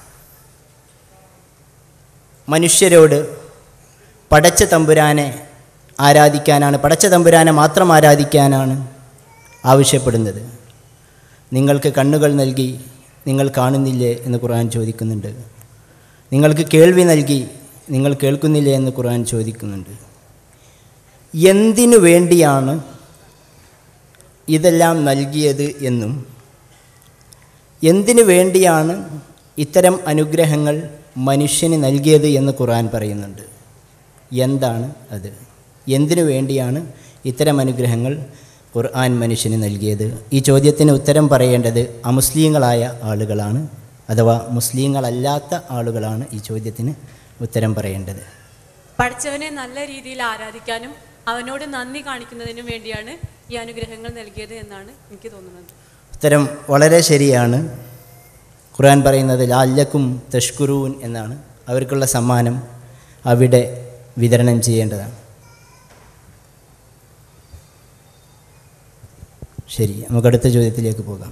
മനുഷ്യരോട് പടച്ച തമ്പുരാനെ ആരാധിക്കാനാണ് പടച്ച തമ്പുരാനെ മാത്രം ആരാധിക്കാനാണ് ആവശ്യപ്പെടുന്നത് നിങ്ങൾക്ക് കണ്ണുകൾ നൽകി നിങ്ങൾ കാണുന്നില്ലേ എന്ന് ഖുർആൻ ചോദിക്കുന്നുണ്ട് നിങ്ങൾക്ക് കേൾവി നൽകി നിങ്ങൾ കേൾക്കുന്നില്ലേ എന്ന് ഖുർആൻ ചോദിക്കുന്നുണ്ട് എന്തിനു വേണ്ടിയാണ് ഇതെല്ലാം നൽകിയത് എന്നും എന്തിനു വേണ്ടിയാണ് ഇത്തരം അനുഗ്രഹങ്ങൾ മനുഷ്യന് നൽകിയത് എന്ന് ഖുർആൻ പറയുന്നുണ്ട് എന്താണ് അത് എന്തിനു വേണ്ടിയാണ് ഇത്തരം അനുഗ്രഹങ്ങൾ ഖുർആൻ മനുഷ്യന് നൽകിയത് ഈ ചോദ്യത്തിന് ഉത്തരം പറയേണ്ടത് അമുസ്ലിങ്ങളായ ആളുകളാണ് അഥവാ മുസ്ലിങ്ങളല്ലാത്ത ആളുകളാണ് ഈ ചോദ്യത്തിന് ഉത്തരം പറയേണ്ടത് പഠിച്ചവനെ നല്ല രീതിയിൽ ആരാധിക്കാനും അവനോട് നന്ദി കാണിക്കുന്നതിനും വേണ്ടിയാണ് ഈ അനുഗ്രഹങ്ങൾ നൽകിയത് എന്നാണ് എനിക്ക് തോന്നുന്നത് ഉത്തരം വളരെ ശരിയാണ് ഖുർആൻ പറയുന്നത് ലാല്ലക്കും തഷ്കുറൂൻ എന്നാണ് അവർക്കുള്ള സമ്മാനം അവിടെ വിതരണം ചെയ്യേണ്ടതാണ് ശരി നമുക്ക് അടുത്ത ചോദ്യത്തിലേക്ക് പോകാം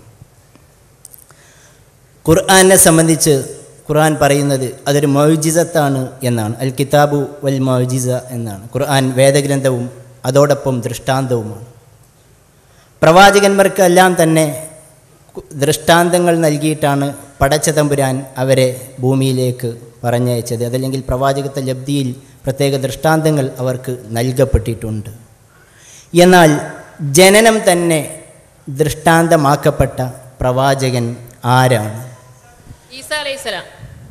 ഖുർആനെ സംബന്ധിച്ച് ഖുർആൻ പറയുന്നത് അതൊരു മൗജിസത്താണ് എന്നാണ് അൽ കിതാബു വൽ മൗജിസ എന്നാണ് ഖുർആൻ വേദഗ്രന്ഥവും അതോടൊപ്പം ദൃഷ്ടാന്തവുമാണ് പ്രവാചകന്മാർക്കെല്ലാം തന്നെ കു- ദൃഷ്ടാന്തങ്ങൾ നൽകിയിട്ടാണ് പടച്ച തമ്പുരാൻ അവരെ ഭൂമിയിലേക്ക് പറഞ്ഞയച്ചത് അതല്ലെങ്കിൽ പ്രവാചകത്വ ലബ്ധിയിൽ പ്രത്യേക ദൃഷ്ടാന്തങ്ങൾ അവർക്ക് നൽകപ്പെട്ടിട്ടുണ്ട് എന്നാൽ ജനനം തന്നെ ദൃഷ്ടാന്തമാക്കപ്പെട്ട പ്രവാചകൻ ആരാണ് ഈസ അലൈഹിസ്സലാം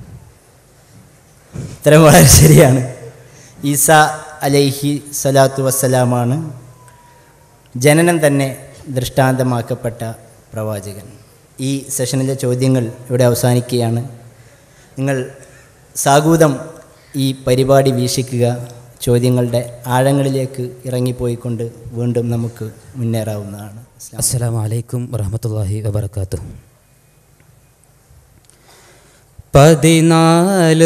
ഉത്തരം വളരെ ശരിയാണ് ഈസ അലൈഹി സ്വലാത്തു വസ്സലാമാണ് ജനനം തന്നെ ദൃഷ്ടാന്തമാക്കപ്പെട്ട പ്രവാചകൻ ഈ സെഷനിലെ ചോദ്യങ്ങൾ ഇവിടെ അവസാനിക്കുകയാണ് നിങ്ങൾ സാഗൂതം ഈ പരിപാടി വീക്ഷിക്കുക ചോദ്യങ്ങളുടെ ആഴങ്ങളിലേക്ക് ഇറങ്ങിപ്പോയിക്കൊണ്ട് വീണ്ടും നമുക്ക് മുന്നേറാവുന്നതാണ് അസ്സലാമു അലൈക്കും വറഹമത്തല്ലാഹി വബർക്കാത്തു പതിനാല്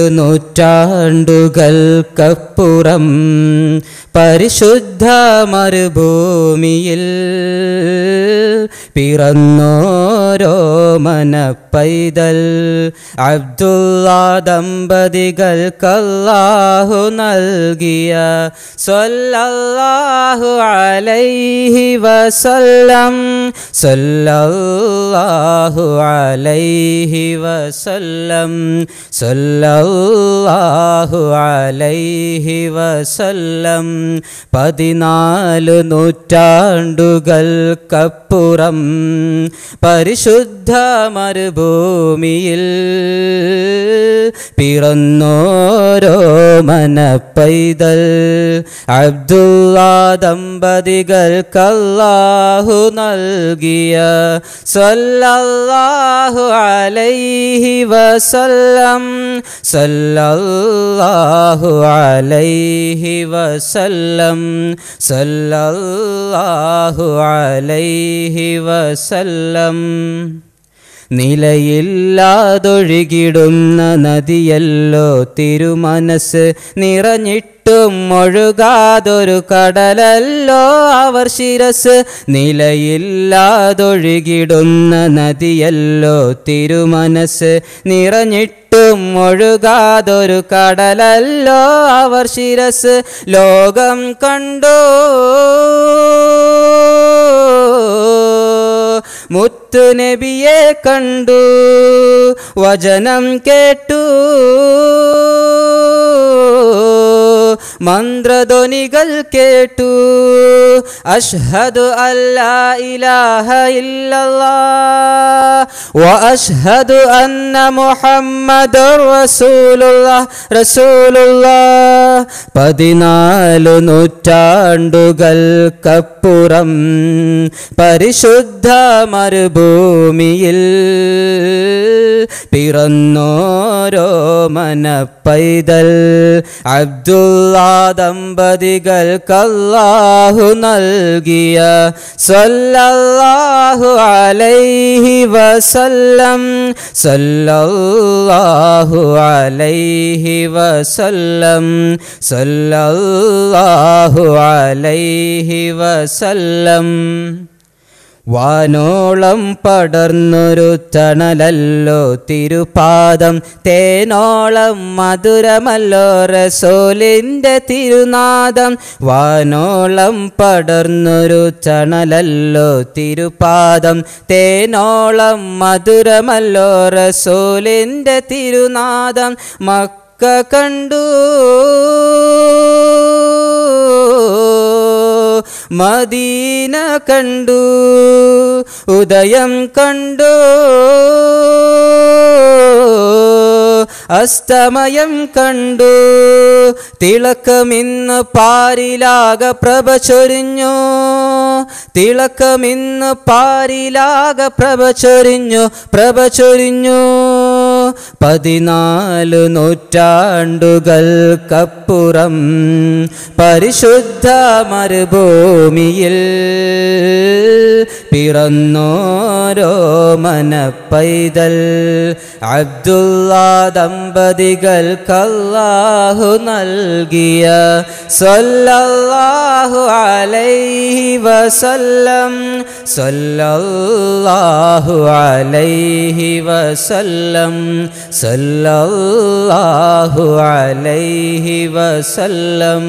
നൂറ്റാണ്ടുകൾക്കപ്പുറം പരിശുദ്ധ മരുഭൂമിയിൽ പിറന്നോരോ മനപ്പൈതൽ അബ്ദുള്ള ദമ്പതികൾക്കല്ലാഹു നൽകിയ സ്വല്ലല്ലാഹു അലൈഹി വസല്ലം സ്വല്ലല്ലാഹു അലൈഹി വസല്ലം സ്വല്ലല്ലാഹു അലൈഹി വസല്ലം പതിനാല് നൂറ്റാണ്ടുകൾക്കപ്പുറം പരിശുദ്ധ മരുഭൂമിയിൽ പിറന്നോരോ മനപ്പൈതൽ അബ്ദുള്ള ദമ്പതികൾക്കല്ലാഹു നൽകിയ സ്വല്ലല്ലാഹു അലൈഹി വസല്ലം സല്ലല്ലാഹു അലൈഹി വസല്ലം സല്ലല്ലാഹു അലൈഹി വസല്ലം നിലയില്ലാതൊഴുകിടുന്ന നദിയല്ലോ തിരുമനസ് നിറഞ്ഞിട്ടും ഒഴുകാതൊരു കടലല്ലോ അവർ ശിരസ് നിലയില്ലാതൊഴുകിടുന്ന നദിയല്ലോ തിരുമനസ് നിറഞ്ഞിട്ടും ഒഴുകാതൊരു കടലല്ലോ അവർ ശിരസ് ലോകം കണ്ടോ മുത്തുനബിയെ കണ്ടു വചനം കേട്ടു മന്ത്രധ്വനികൾ കേട്ടു അഷ്ഹദു അല്ലാ ഇലാഹ ഇല്ലല്ലാ വ അഷ്ഹദു അന്ന മുഹമ്മദുർ റസൂലുള്ളാഹ് റസൂലുള്ളാഹ് പതിനാലു നൂറ്റാണ്ടുകൾക്കപ്പുറം പരിശുദ്ധ മരുഭൂമിയിൽ പിറന്നോരോ മനപ്പൈതൽ അബ്ദുള്ള ദമ്പതികൾക്കല്ലാഹു നൽകിയ സ്വല്ലല്ലാഹു അലൈഹി വസല്ലം സല്ലല്ലാഹു അലൈഹി വസല്ലം സല്ലല്ലാഹു അലൈഹി വസല്ലം വാനോളം പടർന്നൊരു തണലല്ലോ തിരുപാദം തേനോളം മധുരമല്ലോ റസോലിൻ്റെ തിരുനാദം വാനോളം പടർന്നൊരു തണലല്ലോ തിരുപാദം തേനോളം മധുരമല്ലോ റസോലിൻ്റെ തിരുനാദം മക്ക കണ്ടു മദീന കണ്ടു ഉദയം കണ്ടു അസ്തമയം കണ്ടു തിളക്കമിന്ന് പാരിലാക പ്രഭ ചൊരിഞ്ഞു തിളക്കമിന്ന് പാരിലാക പ്രഭ ചൊരിഞ്ഞു പ്രഭ ചൊരിഞ്ഞു പതിനാല് നൂറ്റാണ്ടുകൾക്കപ്പുറം പരിശുദ്ധ മരുഭൂമിയിൽ പിറന്നോരോ മനപ്പൈതൽ അബ്ദുള്ള ദമ്പതികൾക്കല്ലാഹു നൽകിയ സ്വല്ലല്ലാഹു അലൈഹി വസല്ലം സ്വല്ലല്ലാഹു അലൈഹി വസല്ലം സല്ലല്ലാഹു അലൈഹി വസല്ലം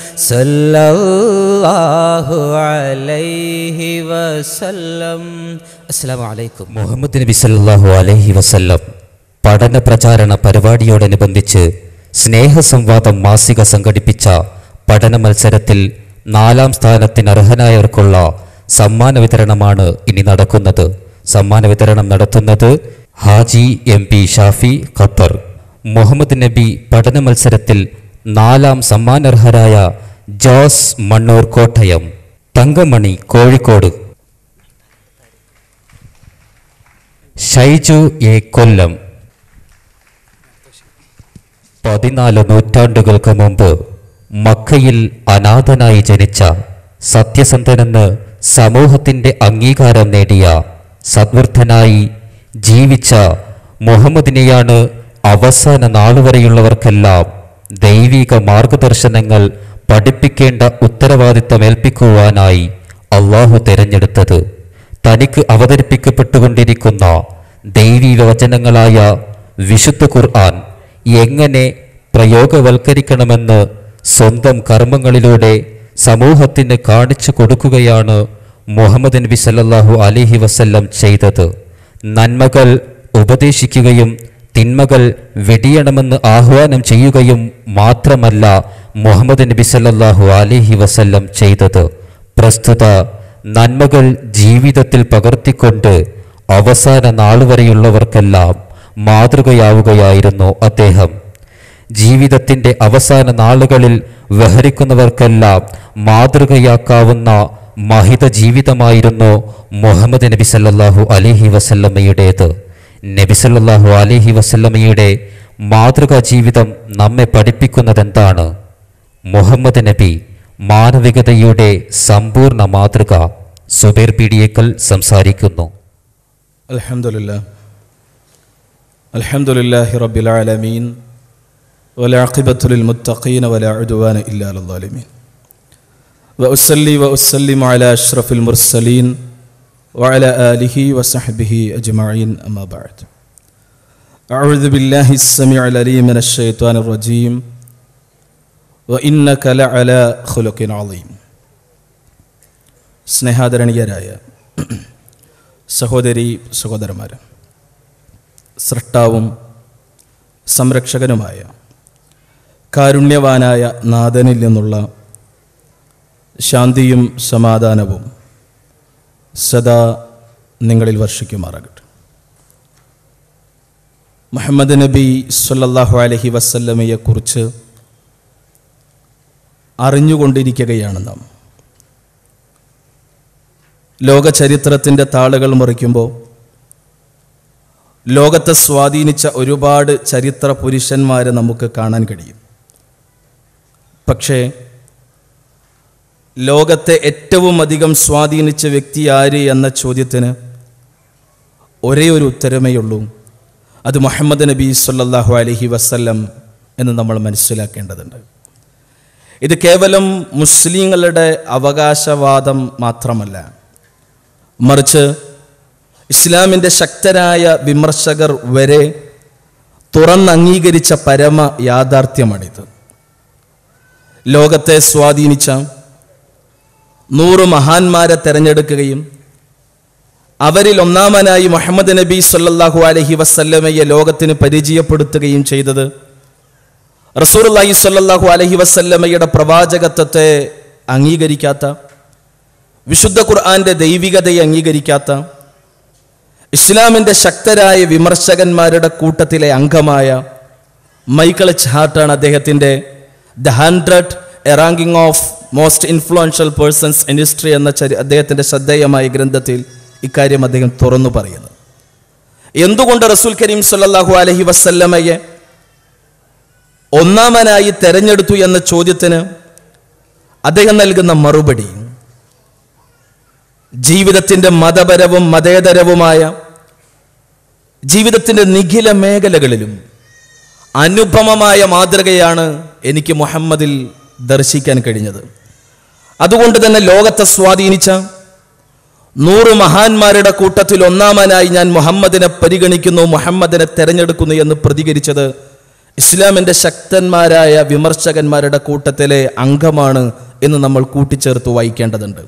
സല്ലല്ലാഹു അലൈഹി വസല്ലം അസ്സലാമു അലൈക്കും മുഹമ്മദ് നബി സല്ലല്ലാഹു അലൈഹി വസല്ലം പഠന പ്രചാരണ പരിപാടിയോടനുബന്ധിച്ച് സ്നേഹസംവാദം മാസിക സംഘടിപ്പിച്ച പഠന മത്സരത്തിൽ നാലാം സ്ഥാനത്തിന് അർഹനായവർക്കുള്ള സമ്മാന വിതരണമാണ് ഇനി നടക്കുന്നത് സമ്മാന വിതരണം നടത്തുന്നത് Haji M P Shafi Qatar Muhammad Nabi പഠന മത്സരത്തിൽ നാലാം സമ്മാനർഹരായ ജോസ് മണ്ണൂർ കോട്ടയം തങ്കമണി കോഴിക്കോട് ഷൈജു എ കൊല്ലം പതിനാല് നൂറ്റാണ്ടുകൾക്ക് മുമ്പ് മക്കയിൽ അനാഥനായി ജനിച്ച സത്യസന്ധനെന്ന് സമൂഹത്തിന്റെ അംഗീകാരം നേടിയ സദ്വൃദ്ധനായി ജീവിച്ച മുഹമ്മദിനെയാണ് അവസാന നാളുവരെയുള്ളവർക്കെല്ലാം ദൈവിക മാർഗദർശനങ്ങൾ പഠിപ്പിക്കേണ്ട ഉത്തരവാദിത്തമേൽപ്പിക്കുവാനായി അള്ളാഹു തിരഞ്ഞെടുത്തത് തനിക്ക് അവതരിപ്പിക്കപ്പെട്ടുകൊണ്ടിരിക്കുന്ന ദൈവിക വചനങ്ങളായ വിശുദ്ധ ഖുർആൻ എങ്ങനെ പ്രയോഗവൽക്കരിക്കണമെന്ന് സ്വന്തം കർമ്മങ്ങളിലൂടെ സമൂഹത്തിന് കാണിച്ചു കൊടുക്കുകയാണ് മുഹമ്മദ് നബി സല്ലല്ലാഹു അലൈഹി വസല്ലം ചെയ്തത് നന്മകൾ ഉപദേശിക്കുകയും തിന്മകൾ വെടിയണമെന്ന് ആഹ്വാനം ചെയ്യുകയും മാത്രമല്ല മുഹമ്മദ് നബി സല്ലല്ലാഹു അലൈഹി വസല്ലം ചെയ്തത് പ്രസ്തുത നന്മകൾ ജീവിതത്തിൽ പകർത്തിക്കൊണ്ട് അവസാന നാളുവരെയുള്ളവർക്കെല്ലാം മാതൃകയാവുകയായിരുന്നു അദ്ദേഹം ജീവിതത്തിൻ്റെ അവസാന നാളുകളിൽ വഹരിക്കുന്നവർക്കെല്ലാം മാതൃകയാക്കാവുന്ന മഹിത ജീവിതമായിരുന്നു മുഹമ്മദ് നബി സല്ലല്ലാഹു അലൈഹി വസല്ലമ്മയുടേത് നബി സല്ലല്ലാഹു അലൈഹി വസല്ലമ്മയുടെ മാതൃകാ ജീവിതം നമ്മെ പഠിപ്പിക്കുന്നതെന്താണ് മുഹമ്മദ് നബി മാനവികതയുടെ സമ്പൂർണ്ണ മാതൃക സുബേർ പീഡിയേക്കൽ സംസാരിക്കുന്നു الحمد لله الحمد لله رب العالمين والعاقبة للمتقين ولا عدوان إلا على الظالمين وأصلي وأسلم على أشرف المرسلين وعلى آله وصحبه أجمعين أما بعد أعوذ بالله السميع العليم من الشيطان الرجيم وإنك لعلى خلق عظيم സ്നേഹാദരണീയരായ സഹോദരി സഹോദരന്മാർ സൃഷ്ടാവും സംരക്ഷകനുമായ കാരുണ്യവാനായ നാഥനിൽ നിന്നുള്ള ശാന്തിയും സമാധാനവും സദാ നിങ്ങളിൽ വർഷിക്കുമാറാകട്ടെ മുഹമ്മദ് നബി സല്ലല്ലാഹു അലൈഹി വസല്ലമയെക്കുറിച്ച് അറിഞ്ഞുകൊണ്ടിരിക്കുകയാണ് നാം ലോക ചരിത്രത്തിൻ്റെ താളുകൾ മറിക്കുമ്പോൾ ലോകത്തെ സ്വാധീനിച്ച ഒരുപാട് ചരിത്ര പുരുഷന്മാരെ നമുക്ക് കാണാൻ കഴിയും പക്ഷേ ലോകത്തെ ഏറ്റവും അധികം സ്വാധീനിച്ച വ്യക്തി ആര് എന്ന ചോദ്യത്തിന് ഒരേ ഒരു ഉത്തരമേ ഉള്ളൂ അത് മുഹമ്മദ് നബി സല്ലല്ലാഹു അലൈഹി വസല്ലം എന്ന് നമ്മൾ മനസ്സിലാക്കേണ്ടതുണ്ട് ഇത് കേവലം മുസ്ലിങ്ങളുടെ അവകാശവാദം മാത്രമല്ല മറിച്ച് ഇസ്ലാമിൻ്റെ ശക്തരായ വിമർശകർ വരെ തുറന്നംഗീകരിച്ച പരമ യാഥാർത്ഥ്യമാണിത് ലോകത്തെ സ്വാധീനിച്ച നൂറ് മഹാന്മാരെ തെരഞ്ഞെടുക്കുകയും അവരിൽ ഒന്നാമനായി മുഹമ്മദ് നബി സല്ലല്ലാഹു അലൈഹി വസല്ലമയെ ലോകത്തിന് പരിചയപ്പെടുത്തുകയും ചെയ്തത് റസൂർല്ലാഹി സല്ലല്ലാഹു അലൈഹി വസല്ലമയുടെ പ്രവാചകത്വത്തെ അംഗീകരിക്കാത്ത വിശുദ്ധ ഖുർആന്റെ ദൈവികതയെ അംഗീകരിക്കാത്ത ഇസ്ലാമിൻ്റെ ശക്തരായ വിമർശകന്മാരുടെ കൂട്ടത്തിലെ അംഗമായ മൈക്കിൾ ചാർട്ടാണ് അദ്ദേഹത്തിൻ്റെ the hundred a ranking of most influential persons in history എന്ന ചരി അദ്ദേഹത്തിൻ്റെ ശ്രദ്ധേയമായ ഗ്രന്ഥത്തിൽ ഇക്കാര്യം അദ്ദേഹം തുറന്നു പറയുന്നു എന്തുകൊണ്ട് റസൂൽ കരീം സല്ലല്ലാഹു അലൈഹി വസല്ലമയെ ഒന്നാമനായി തെരഞ്ഞെടുത്തു എന്ന ചോദ്യത്തിന് അദ്ദേഹം നൽകുന്ന മറുപടി ജീവിതത്തിൻ്റെ മതപരവും മതേതരവുമായ ജീവിതത്തിൻ്റെ നിഖില മേഖലകളിലും അനുപമമായ മാതൃകയാണ് എനിക്ക് മുഹമ്മദിൽ ദർശിക്കാൻ കഴിഞ്ഞത് അതുകൊണ്ട് തന്നെ ലോകത്തെ സ്വാധീനിച്ച നൂറ് മഹാന്മാരുടെ കൂട്ടത്തിൽ ഒന്നാമനായി ഞാൻ മുഹമ്മദിനെ പരിഗണിക്കുന്നു മുഹമ്മദിനെ തെരഞ്ഞെടുക്കുന്നു എന്ന് പ്രതികരിച്ചത് ഇസ്ലാമിൻ്റെ ശക്തന്മാരായ വിമർശകന്മാരുടെ കൂട്ടത്തിലെ അംഗമാണ് എന്ന് നമ്മൾ കൂട്ടിച്ചേർത്ത് വായിക്കേണ്ടതുണ്ട്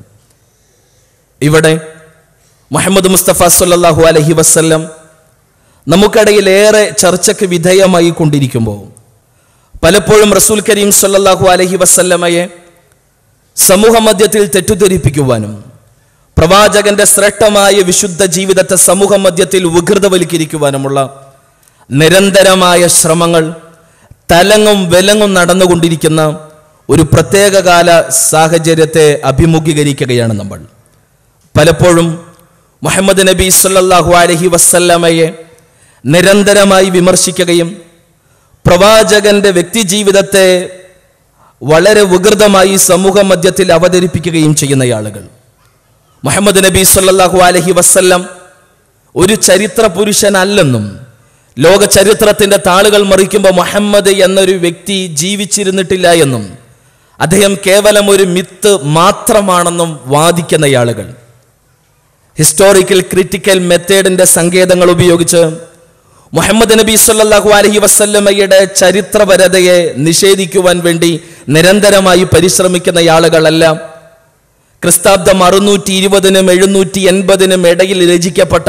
ഇവിടെ മുഹമ്മദ് മുസ്തഫ സല്ലല്ലാഹു അലൈഹി വസല്ലം നമുക്കിടയിൽ ഏറെ ചർച്ചയ്ക്ക് വിധേയമായി കൊണ്ടിരിക്കുമ്പോൾ പലപ്പോഴും റസൂൽ കരീം സല്ലല്ലാഹു അലൈഹി വസല്ലമയെ സമൂഹ മധ്യത്തിൽ തെറ്റുധരിപ്പിക്കുവാനും പ്രവാചകന്റെ ശ്രേഷ്ഠമായ വിശുദ്ധ ജീവിതത്തെ സമൂഹ മധ്യത്തിൽ വികൃതവൽക്കരിക്കുവാനുമുള്ള നിരന്തരമായ ശ്രമങ്ങൾ തലങ്ങും വിലങ്ങും നടന്നുകൊണ്ടിരിക്കുന്ന ഒരു പ്രത്യേകകാല സാഹചര്യത്തെ അഭിമുഖീകരിക്കുകയാണ് നമ്മൾ പലപ്പോഴും മുഹമ്മദ് നബി സല്ലല്ലാഹു അലൈഹി വസല്ലമയെ നിരന്തരമായി വിമർശിക്കുകയും പ്രവാചകന്റെ വ്യക്തിജീവിതത്തെ വളരെ വികൃതമായി സമൂഹ മധ്യത്തിൽ അവതരിപ്പിക്കുകയും ചെയ്യുന്ന ആളുകൾ മുഹമ്മദ് നബി സല്ലല്ലാഹു അലൈഹി വസല്ലം ഒരു ചരിത്ര പുരുഷനല്ലെന്നും ലോക ചരിത്രത്തിന്റെ താളുകൾ മറിക്കുമ്പോൾ മുഹമ്മദ് എന്നൊരു വ്യക്തി ജീവിച്ചിരുന്നിട്ടില്ല എന്നും അദ്ദേഹം കേവലം ഒരു മിത്ത് മാത്രമാണെന്നും വാദിക്കുന്ന ആളുകൾ ഹിസ്റ്റോറിക്കൽ ക്രിട്ടിക്കൽ മെത്തേഡിന്റെ സങ്കേതങ്ങൾ ഉപയോഗിച്ച് മുഹമ്മദ് നബി സല്ലല്ലാഹു അലൈഹി വസല്ലമയുടെ ചരിത്രപരതയെ നിഷേധിക്കുവാൻ വേണ്ടി നിരന്തരമായി പരിശ്രമിക്കുന്ന ആളുകളല്ല ക്രിസ്താബ്ദം അറുന്നൂറ്റി ഇരുപതിനും എഴുന്നൂറ്റി എൺപതിനും ഇടയിൽ രചിക്കപ്പെട്ട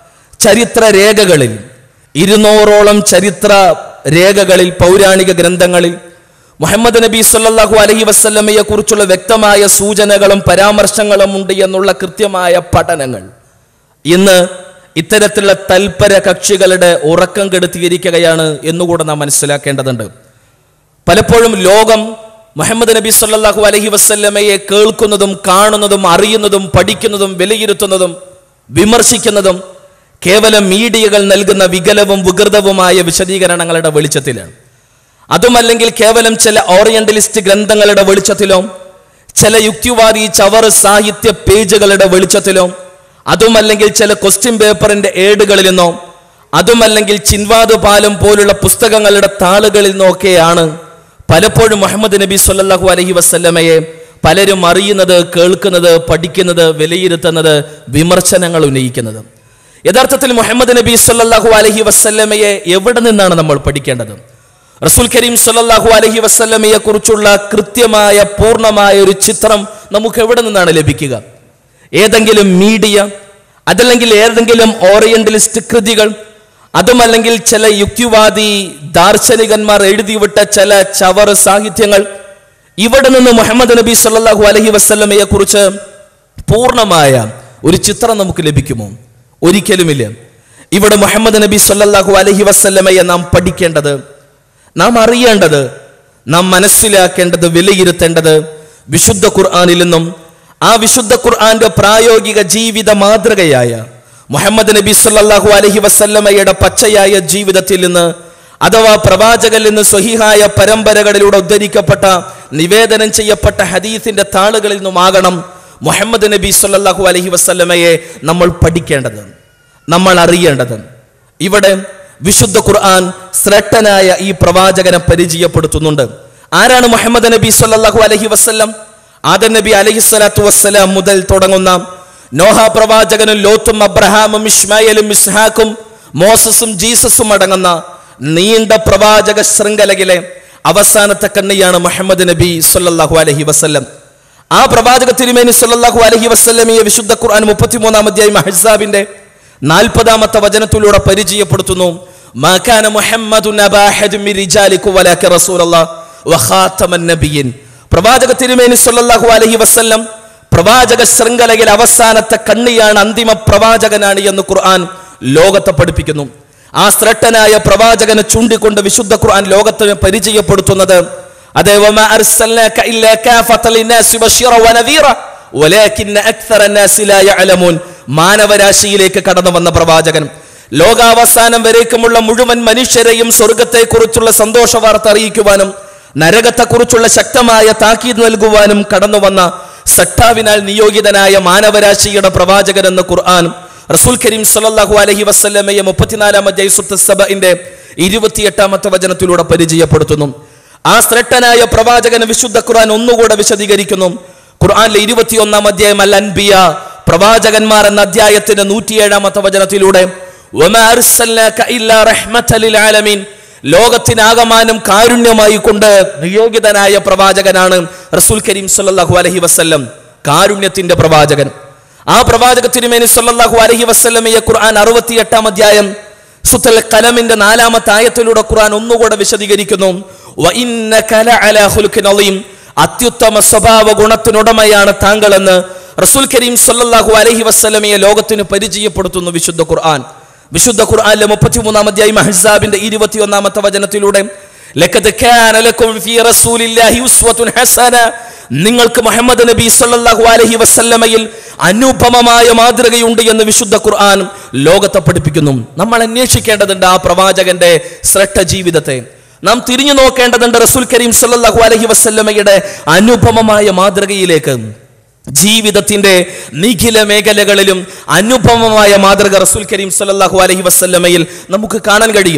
ചരിത്ര രേഖകളിൽ ഇരുന്നൂറോളം ചരിത്ര രേഖകളിൽ പൗരാണിക ഗ്രന്ഥങ്ങളിൽ മുഹമ്മദ് നബി സല്ലല്ലാഹു അലൈഹി വസല്ലമയെ കുറിച്ചുള്ള വ്യക്തമായ സൂചനകളും പരാമർശങ്ങളും ഉണ്ട് എന്നുള്ള കൃത്യമായ പഠനങ്ങൾ ഇന്ന് ഇത്തരത്തിലുള്ള തൽപര കക്ഷികളുടെ ഉറക്കം കെടുത്തിയിരിക്കുകയാണ് എന്നുകൂടെ നാം മനസ്സിലാക്കേണ്ടതുണ്ട് പലപ്പോഴും ലോകം മുഹമ്മദ് നബി സല്ലല്ലാഹു അലൈഹി വസല്ലമയെ കേൾക്കുന്നതും കാണുന്നതും അറിയുന്നതും പഠിക്കുന്നതും വിലയിരുത്തുന്നതും വിമർശിക്കുന്നതും കേവലം മീഡിയകൾ നൽകുന്ന വികലവും വികൃതവുമായ വിശദീകരണങ്ങളുടെ വെളിച്ചത്തിലാണ് അതുമല്ലെങ്കിൽ കേവലം ചില ഓറിയന്റലിസ്റ്റ് ഗ്രന്ഥങ്ങളുടെ വെളിച്ചത്തിലോ ചില യുക്തിവാദി ചവർ സാഹിത്യ പേജുകളുടെ വെളിച്ചത്തിലോ അതുമല്ലെങ്കിൽ ചില ക്വസ്റ്റ്യൻ പേപ്പറിന്റെ ഏടുകളിൽ നിന്നോ അതുമല്ലെങ്കിൽ ചിൻവാദ് പാലം പോലുള്ള പുസ്തകങ്ങളുടെ താളുകളിൽ നിന്നൊക്കെയാണ് പലപ്പോഴും മുഹമ്മദ് നബി സല്ലല്ലാഹു അലൈഹി വസല്ലമയെ പലരും അറിയുന്നത് കേൾക്കുന്നത് പഠിക്കുന്നത് വിലയിരുത്തുന്നത് വിമർശനങ്ങൾ ഉന്നയിക്കുന്നത് യഥാർത്ഥത്തിൽ മുഹമ്മദ് നബി സല്ലല്ലാഹു അലൈഹി വസല്ലമയെ എവിടെ നിന്നാണ് നമ്മൾ പഠിക്കേണ്ടത് റസൂൽ കരീം സല്ലല്ലാഹു അലൈഹി വസല്ലമയെ കുറിച്ചുള്ള കൃത്യമായ പൂർണ്ണമായ ഒരു ചിത്രം നമുക്ക് എവിടെ നിന്നാണ് ലഭിക്കുക ഏതെങ്കിലും മീഡിയ അതല്ലെങ്കിൽ ഏതെങ്കിലും ഓറിയന്റലിസ്റ്റ് കൃതികൾ അതുമല്ലെങ്കിൽ ചില യുക്തിവാദി ദാർശനികന്മാർ എഴുതിവിട്ട ചില ചവർ സാഹിത്യങ്ങൾ ഇവിടെ നിന്ന് മുഹമ്മദ് നബി സല്ലല്ലാഹു അലൈഹി വസല്ലമയെ കുറിച്ച് പൂർണ്ണമായ ഒരു ചിത്രം നമുക്ക് ലഭിക്കുമോ ഒരിക്കലുമില്ല ഇവിടെ മുഹമ്മദ് നബി സല്ലല്ലാഹു അലൈഹി വസല്ലമയെ നാം പഠിക്കേണ്ടത് നാം അറിയേണ്ടത് നാം മനസ്സിലാക്കേണ്ടത് വിലയിരുത്തേണ്ടത് വിശുദ്ധ ഖുർആനിൽ നിന്നും ആ വിശുദ്ധ ഖുർആന്റെ പ്രായോഗിക ജീവിത മാതൃകയായ മുഹമ്മദ് നബി സല്ലല്ലാഹു അലൈഹി വസല്ലമയുടെ പച്ചയായ ജീവിതത്തിൽ നിന്ന് അഥവാ പ്രവാചകനിൽ നിന്ന് സ്വഹിഹായ പരമ്പരകളിലൂടെ ഉദ്ധരിക്കപ്പെട്ട നിവേദനം ചെയ്യപ്പെട്ട ഹദീസിന്റെ താളുകളിൽ നിന്നുമാകണം മുഹമ്മദ് നബി സല്ലല്ലാഹു അലൈഹി വസല്ലമയെ നമ്മൾ പഠിക്കേണ്ടത് നമ്മൾ അറിയേണ്ടത് ഇവിടെ വിശുദ്ധ ഖുർആൻ ശ്രേഷ്ഠനായ ഈ പ്രവാചകനെ പരിചയപ്പെടുത്തുന്നുണ്ട് ആരാണ് മുഹമ്മദ് നബി സല്ലല്ലാഹു അലൈഹി വസല്ലം ആദം നബി അലൈഹി സ്വലാത്തു വസ്സലാം മുതൽ തുടങ്ങുന്ന നോഹ പ്രവാചകനും ലോത്തും അബ്രഹാമും ഇസ്മായിലും ഇസ്ഹാക്കും മോസസും ജീസസും അടങ്ങുന്ന നീണ്ട പ്രവാചക ശൃംഖലയിലെ അവസാനത്തെ കണ്ണിയാണ് മുഹമ്മദ് നബി സല്ലല്ലാഹു അലൈഹി വസല്ലം ആ പ്രവാചക തിരുമേനി സല്ലല്ലാഹു അലൈഹി വസല്ലമയെ വിശുദ്ധ ഖുർആൻ മുപ്പത്തിമൂന്നാം അധ്യായം അഹ്സാബിന്റെ നാൽപ്പതാമത്തെ വചനത്തിലൂടെ പരിചയപ്പെടുത്തുന്നു മാ കാന മുഹമ്മദുൻ അബാ അഹദിൻ മിൻ റിജാലിക്കും വലാകിൻ റസൂലല്ലാഹ് വഖാതമൻ നബിയ്യിൻ പ്രവാചക തിരുമേനി സല്ലല്ലാഹു അലൈഹി വസല്ലം പ്രവാചക ശൃംഖലയിൽ അവസാനത്തെ കണ്ണിയാണ് അന്തിമ പ്രവാചകനാണ് എന്ന് ഖുർആൻ ലോകത്തെ പഠിപ്പിക്കുന്നു ആ ശ്രേഷ്ഠനായ പ്രവാചകനെ ചൂണ്ടിക്കൊണ്ട് വിശുദ്ധ ഖുർആൻ ലോകത്തിന് പരിചയപ്പെടുത്തുന്നത് അതെ വമാ അർസൽനാക ഇല്ലാ കാഫത്തൻ ലിന്നാസി ബശീറ വനദീറ വലാകിന്ന അക്സറ അന്നാസി ലാ യഅലമൂൻ മാനവരാശിയിലേക്ക് കടന്നു വന്ന പ്രവാചകൻ ലോകാവസാനം വരേക്കുമുള്ള മുഴുവൻ മനുഷ്യരെയും സ്വർഗത്തെക്കുറിച്ചുള്ള സന്തോഷ വാർത്ത അറിയിക്കുവാനും നരകത്തെക്കുറിച്ചുള്ള ശക്തമായ താക്കീത് നൽകുവാനും കടന്നു വന്ന സട്ടാവിനാൽ നിയോഗിതനായ മാനവരാശിയുടെ പ്രവാചകൻ എന്ന ഖുർആൻ റസൂൽ കരീം സല്ലല്ലാഹു അലൈഹി വസല്ലമയെ മുപ്പത്തിനാലാം അധ്യായ സബഇന്റെ ഇരുപത്തിയെട്ടാമത്തെ വചനത്തിലൂടെ പരിചയപ്പെടുത്തുന്നു ആ ശ്രേഷ്ഠനായ പ്രവാചകന് വിശുദ്ധ ഖുർആൻ ഒന്നുകൂടെ വിശദീകരിക്കുന്നു ഖുർആനിലെ ഇരുപത്തിയൊന്നാം അധ്യായം അൽ അൻബിയ പ്രവാചകന്മാർ എന്ന അധ്യായത്തിന്റെ നൂറ്റിയേഴാമത്തെ വചനത്തിലൂടെ വമാ അർസൽനാക ഇല്ലാ റഹ്മത്തൻ ലിൽ ആലമീൻ ലോകത്തിനാകമാനം കാരുണ്യമായി കൊണ്ട് നിയോഗിതനായ പ്രവാചകനാണ് റസൂൽ കരീം സല്ലല്ലാഹു അലൈഹി വസല്ലം കാരുണ്യത്തിന്റെ പ്രവാചകൻ ആ പ്രവാചക തിരുമേനി സല്ലല്ലാഹു അലൈഹി വസല്ലമയെ ഖുർആൻ അറുപത്തിയെട്ടാം അധ്യായം സുത്തൽ കലമിന്റെ നാലാമത്തെ ആയത്തിലൂടെ ഖുർആൻ ഒന്നുകൂടെ വിശദീകരിക്കുന്നു വഇന്നക ലഅലാ ഖുലുഖിൻ അളീം അത്യുത്തമ സ്വഭാവ ഗുണത്തിനുടമയാണ് താങ്കളെന്ന് റസൂൽ കരീം സല്ലല്ലാഹു അലൈഹി വസല്ലമയെ ലോകത്തിന് പരിചയപ്പെടുത്തുന്നു വിശുദ്ധ ഖുർആൻ വിശുദ്ധ ഖുർആനിലെ മുപ്പത്തിമൂന്നാം അധ്യായം അഹ്സാബിന്റെ ഇരുപത്തിയൊന്നാമത്തെ വചനത്തിലൂടെ ലഖദ് കാന ലക്കും ഫീ റസൂലില്ലാഹി ഉസ്വത്തുൻ ഹസന നിങ്ങൾക്ക് മുഹമ്മദ് നബി സല്ലല്ലാഹു അലൈഹി വസല്ലമയിൽ അനുപമമായ മാതൃകയുണ്ട് എന്ന് വിശുദ്ധ ഖുർആൻ ലോകത്തെ പഠിപ്പിക്കുന്നു നമ്മൾ അന്വേഷിക്കേണ്ടതുണ്ട് ആ പ്രവാചകന്റെ ശ്രേഷ്ഠ ജീവിതത്തെ നാം തിരിഞ്ഞു നോക്കേണ്ടതുണ്ട് റസൂൽ കരീം സല്ലല്ലാഹു അലൈഹി വസല്ലമയുടെ അനുപമമായ മാതൃകയിലേക്ക് ജീവിതത്തിന്റെ നിഖില മേഖലകളിലും അനുപമമായ മാതൃക റസൂൽ കരീം സല്ലല്ലാഹു അലൈഹി വസല്ലമയിൽ നമുക്ക് കാണാൻ കഴിയും